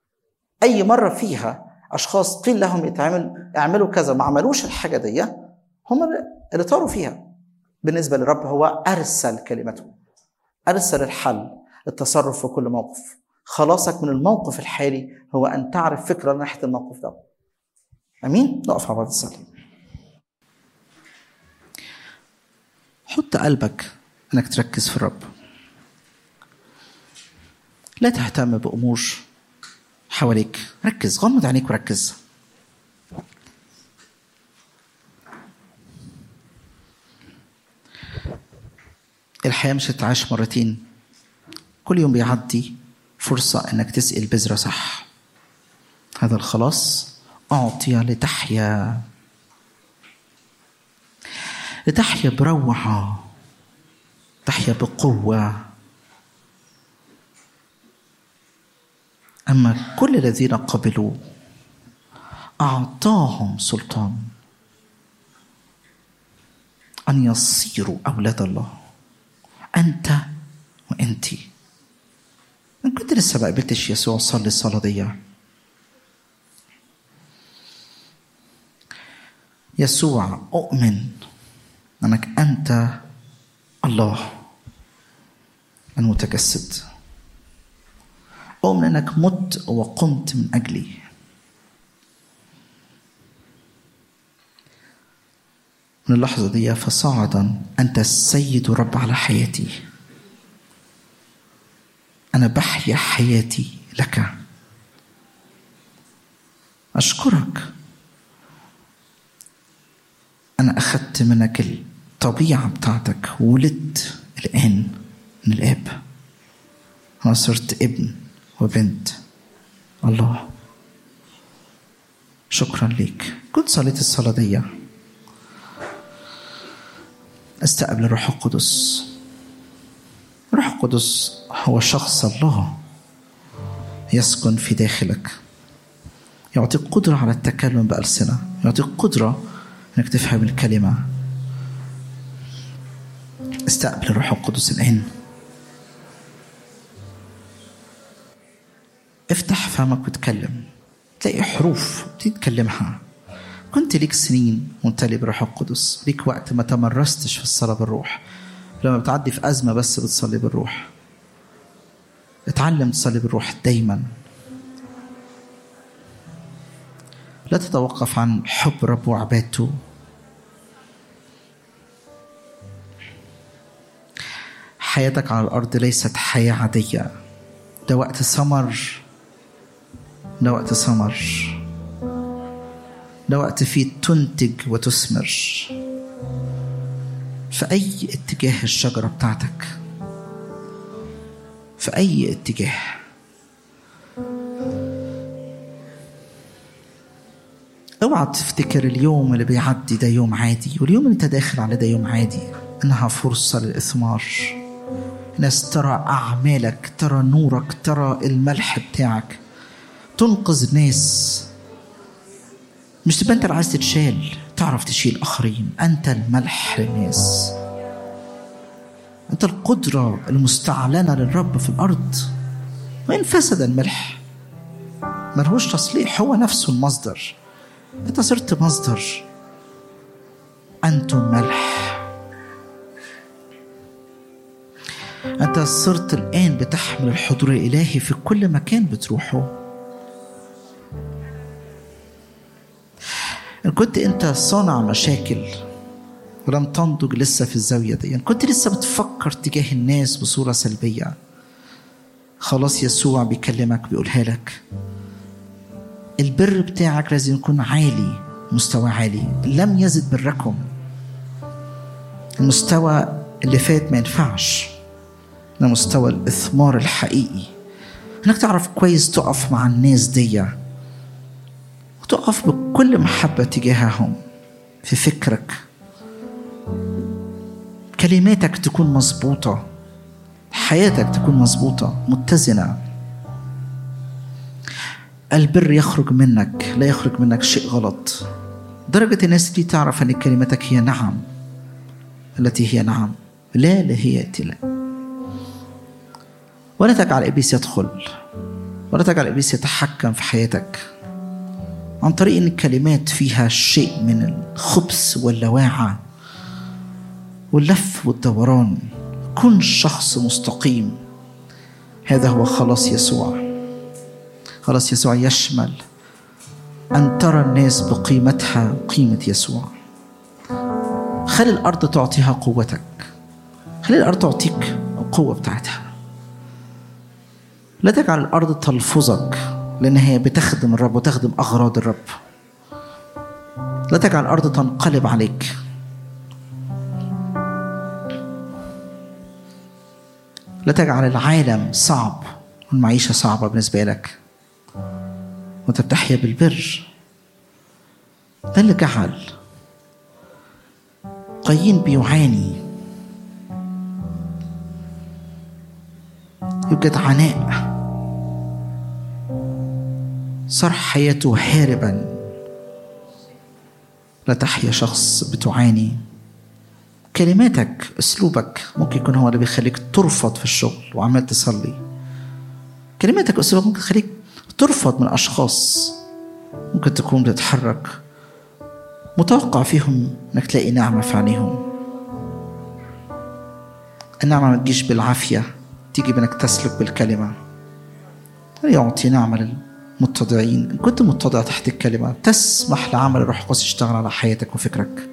أي مرة فيها أشخاص قيل لهم يتعمل اعملوا كذا ما عملوش الحاجة دي هم اللي طاروا فيها بالنسبة للرب هو أرسل كلمته أرسل الحل التصرف في كل موقف خلاصك من الموقف الحالي هو أن تعرف فكرة ناحية الموقف ده أمين؟ نقف مع بعض نصلي حط قلبك انك تركز في الرب لا تهتم بامور حواليك ركز غمض عينيك وركز الحياة مش هتتعاش مرتين كل يوم بيعدي فرصة انك تسقي البذرة صح هذا الخلاص أعطي لتحيا لتحيا بروعة تحيا بقوة أما كل الذين قبلوا أعطاهم سلطان أن يصيروا أولاد الله أنت وأنت إن كنت لسه ما قبلتش يسوع صلي الصلاة دي يسوع أؤمن أنك أنت الله المتجسد أؤمن أنك مت وقمت من أجلي من اللحظة دي فصاعدا أنت السيد رب على حياتي أنا بحيا حياتي لك أشكرك أنا أخذت منك الطبيعة بتاعتك ولدت الآن من الآب أنا صرت ابن وبنت الله شكرا ليك كنت صليت الصلاة دي استقبل الروح القدس الروح القدس هو شخص الله يسكن في داخلك يعطيك قدرة على التكلم بألسنة يعطيك قدرة انك تفهم الكلمة استقبل الروح القدس الآن افتح فمك وتكلم تلاقي حروف تتكلمها كنت ليك سنين ممتلئ بالروح القدس ليك وقت ما تمرستش في الصلاة بالروح لما بتعدي في أزمة بس بتصلي بالروح اتعلم تصلي بالروح دايما لا تتوقف عن حب رب وعبادته حياتك على الأرض ليست حياة عادية ده وقت ثمر ده وقت ثمر ده وقت فيه تنتج وتثمر في أي اتجاه الشجرة بتاعتك في أي اتجاه اوعى تفتكر اليوم اللي بيعدي ده يوم عادي واليوم اللي انت داخل عليه ده يوم عادي انها فرصة للإثمار ناس ترى أعمالك ترى نورك ترى الملح بتاعك تنقذ ناس مش تبقى انت اللي عايز تتشال تعرف تشيل اخرين انت الملح للناس انت القدرة المستعلنة للرب في الارض وان فسد الملح ملهوش تصليح هو نفسه المصدر انت صرت مصدر انتم ملح انت صرت الان بتحمل الحضور الالهي في كل مكان بتروحه إن كنت أنت صانع مشاكل ولم تنضج لسه في الزاوية دي إن كنت لسه بتفكر تجاه الناس بصورة سلبية خلاص يسوع بيكلمك بيقولها لك البر بتاعك لازم يكون عالي مستوى عالي لم يزد بركم المستوى اللي فات ما ينفعش ده مستوى الإثمار الحقيقي إنك تعرف كويس تقف مع الناس دي وتقف بكل محبة تجاههم في فكرك كلماتك تكون مظبوطة حياتك تكون مظبوطة متزنة البر يخرج منك لا يخرج منك شيء غلط درجة الناس دي تعرف أن كلمتك هي نعم التي هي نعم لا لا هي لا ولا تجعل إبليس يدخل ولا تجعل إبليس يتحكم في حياتك عن طريق ان الكلمات فيها شيء من الخبث واللواعه واللف والدوران كن شخص مستقيم هذا هو خلاص يسوع خلاص يسوع يشمل ان ترى الناس بقيمتها قيمه يسوع خلي الارض تعطيها قوتك خلي الارض تعطيك القوه بتاعتها لا تجعل الارض تلفظك لان هي بتخدم الرب وتخدم اغراض الرب لا تجعل الارض تنقلب عليك لا تجعل العالم صعب والمعيشه صعبه بالنسبه لك وانت بتحيا بالبر ده اللي جعل قايين بيعاني يوجد عناء صار حياته هاربا لا تحيا شخص بتعاني كلماتك اسلوبك ممكن يكون هو اللي بيخليك ترفض في الشغل وعمال تصلي كلماتك اسلوبك ممكن تخليك ترفض من اشخاص ممكن تكون بتتحرك متوقع فيهم انك تلاقي نعمه في عينيهم النعمه ما تجيش بالعافيه تيجي بانك تسلك بالكلمه يعطي نعمه للمتضعين ان كنت متضع تحت الكلمه تسمح لعمل الروح القدس يشتغل على حياتك وفكرك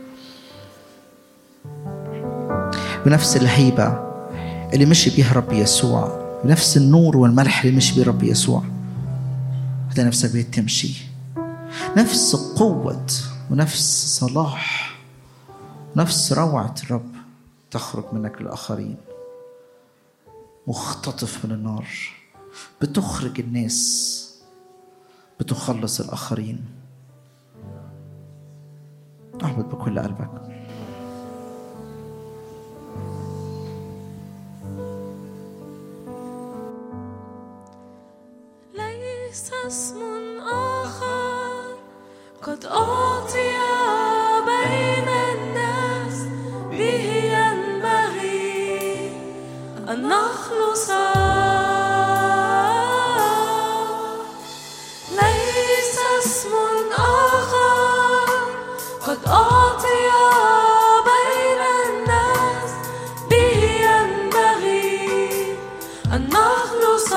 بنفس الهيبه اللي مشي بيها رب يسوع بنفس النور والملح اللي مشي بيه رب يسوع هتلاقي نفسك بتمشي نفس قوة ونفس صلاح نفس روعة الرب تخرج منك للآخرين مختطف من النار بتخرج الناس بتخلص الآخرين اعبد بكل قلبك ليس اسم آخر قد أعطي بين الناس به ينبغي أن نخلص ليس اسم آخر قد أعطي بين الناس به ينبغي أن نخلص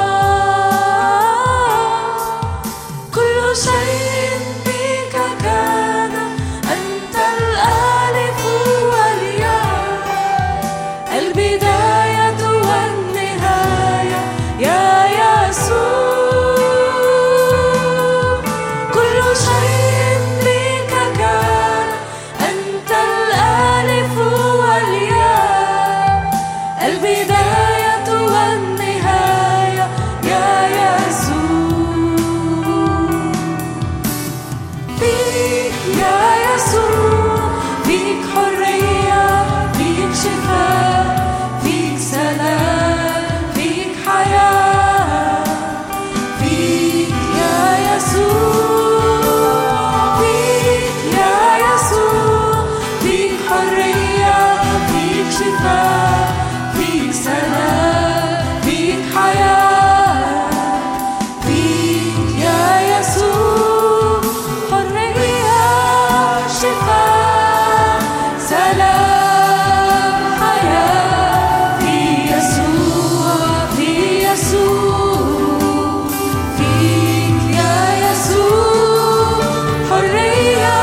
كل شيء بك كان أنت الألف والياء البداية والنهاية يا يسوع كل شيء بك كان أنت الألف والياء البداية والنهاية يا يسوع فيك يا يسوع فيك حرية فيك شفاء فيك سلام فيك حياة فيك يا يسوع فيك يا يسوع فيك حرية فيك شفاء فيك سلام فيك حياة فيك يا يسوع حرية شفاء سلام حياة في يسوع في يسوع فيك يا يسوع حرية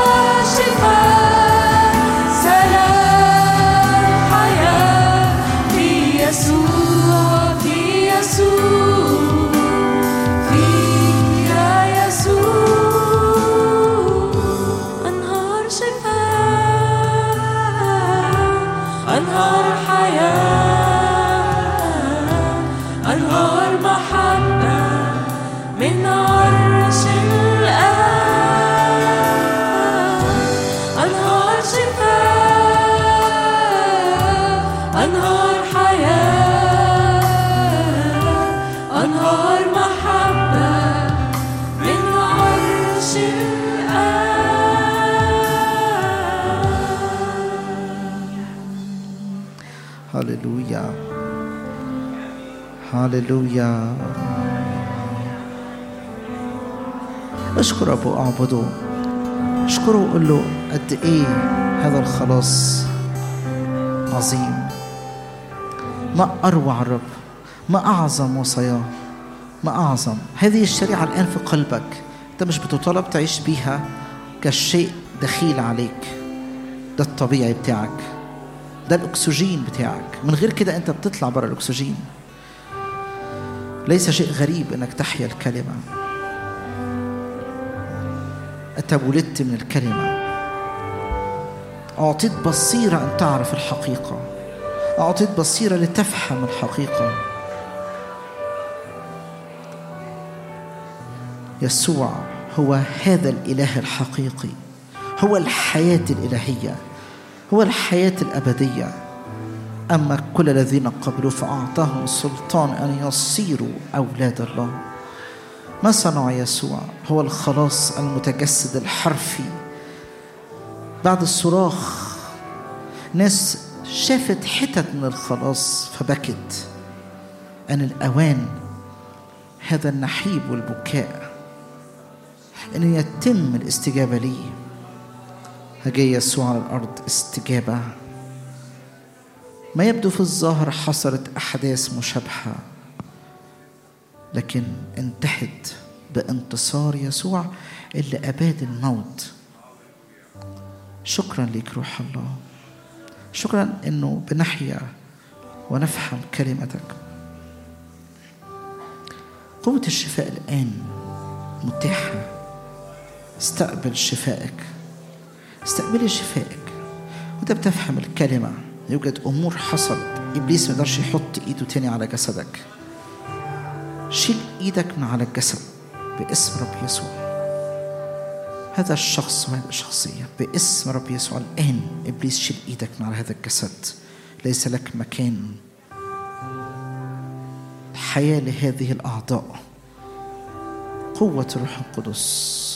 شفاء سلام حياة في يسوع في يسوع فيك يا يسوع أنهار شفاء أنهار حياة أنهار محبة من عرش الآب أنهار شفاء أنهار حياة أنهار محبة من عرش الآب هللويا هللويا اشكر ابو اعبده اشكره وقول له قد ايه هذا الخلاص عظيم ما اروع الرب ما اعظم وصاياه ما اعظم هذه الشريعه الان في قلبك انت مش بتطالب تعيش بيها كشيء دخيل عليك ده الطبيعي بتاعك ده الاكسجين بتاعك من غير كده انت بتطلع بره الاكسجين ليس شيء غريب انك تحيا الكلمه انت ولدت من الكلمه اعطيت بصيره ان تعرف الحقيقه اعطيت بصيره لتفهم الحقيقه يسوع هو هذا الاله الحقيقي هو الحياه الالهيه هو الحياه الابديه اما كل الذين قبلوا فاعطاهم السلطان ان يصيروا اولاد الله ما صنع يسوع هو الخلاص المتجسد الحرفي بعد الصراخ ناس شافت حتت من الخلاص فبكت أن الأوان هذا النحيب والبكاء أن يتم الاستجابة لي هجي يسوع على الأرض استجابة ما يبدو في الظاهر حصلت أحداث مشابهة لكن انتهت بانتصار يسوع اللي أباد الموت شكرا لك روح الله شكرا انه بنحيا ونفهم كلمتك قوة الشفاء الآن متاحة استقبل شفائك استقبلي شفائك وانت بتفهم الكلمة يوجد أمور حصلت إبليس ما يقدرش يحط إيده تاني على جسدك شيل إيدك من على الجسد باسم رب يسوع هذا الشخص وهذه الشخصية باسم رب يسوع الآن إبليس شيل إيدك من على هذا الجسد ليس لك مكان حياة لهذه الأعضاء قوة الروح القدس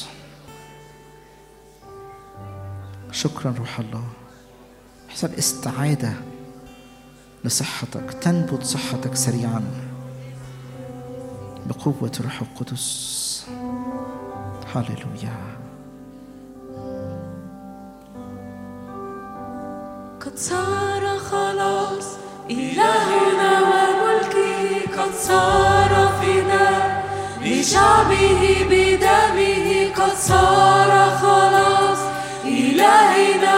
شكرا روح الله يحصل استعادة لصحتك تنبت صحتك سريعا بقوة الروح القدس هللويا قد صار خلاص إلهنا وملكه قد صار فداء لشعبه بدمه قد صار خلاص إلهنا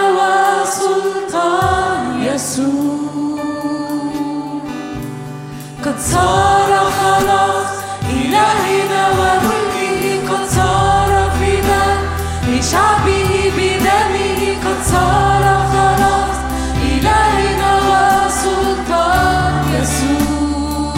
وسلطان يسوع قد صار خلاص إلهنا وملكه قد صار فداء لشعبه بدمه قد صار خلاص إلهنا وسلطان يسوع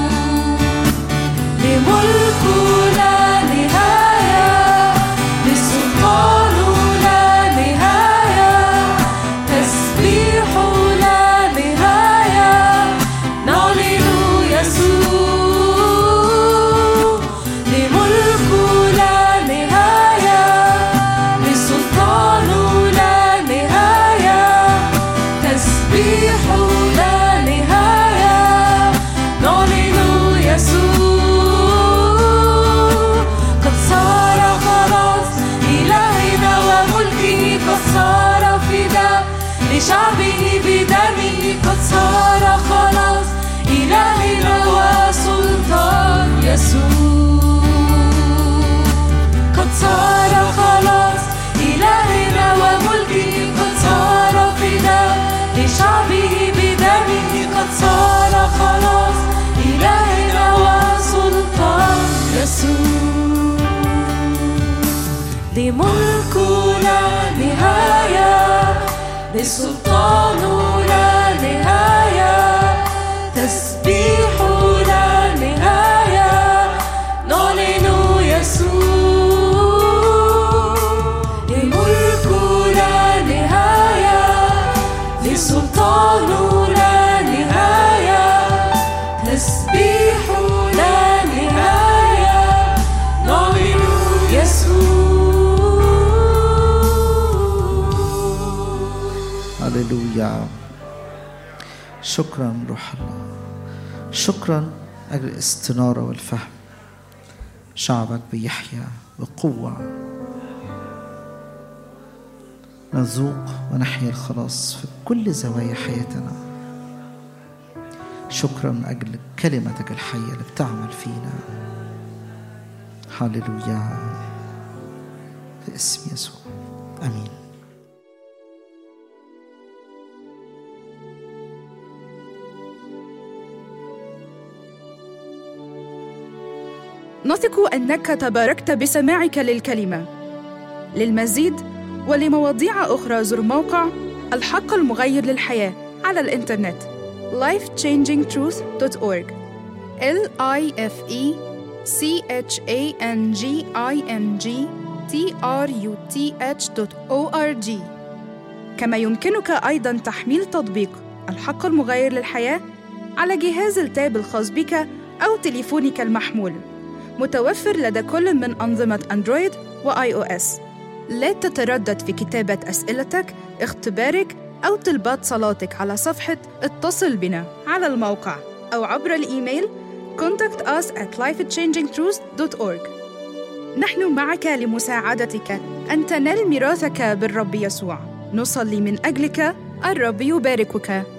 لملك لا نهاية لسلطان لا نهاية تسبيح لا نهاية نعلن يسوع لملك لا نهاية لسلطان لا نهاية تسبيح لا نهاية نعلن يسوع قد صار خلاص إلهنا وملكه قد صار فداء لشعبه بدمه قد صار خلاص إلهنا وسلطان يسوع قد صار خلاص إلهنا وملكه قد صار فداء لشعبه بدمه قد صار خلاص إلهنا وسلطان يسوع لملك لا نهاية لسلطان لا نهاية تسبيح لا نهاية نعلن يسوع لملك لا نهاية لسلطان لا نهاية تسبيح لا نهاية نعلن يسوع هللويا شكرا روح الله شكرا أجل الاستنارة والفهم شعبك بيحيا بقوة نذوق ونحيا الخلاص في كل زوايا حياتنا شكرا من أجل كلمتك الحية اللي بتعمل فينا هللويا في اسم يسوع امين نثق انك تباركت بسماعك للكلمه للمزيد ولمواضيع اخرى زر موقع الحق المغير للحياه على الانترنت lifechangingtruth.org l i f e c h a n g i n g t r u t h o r g كما يمكنك ايضا تحميل تطبيق الحق المغير للحياه على جهاز التاب الخاص بك او تليفونك المحمول متوفر لدى كل من أنظمة أندرويد وآي أو إس. لا تتردد في كتابة أسئلتك، اختبارك أو طلبات صلاتك على صفحة اتصل بنا على الموقع أو عبر الإيميل contact us at lifechangingtruth.org نحن معك لمساعدتك أن تنال ميراثك بالرب يسوع نصلي من أجلك الرب يباركك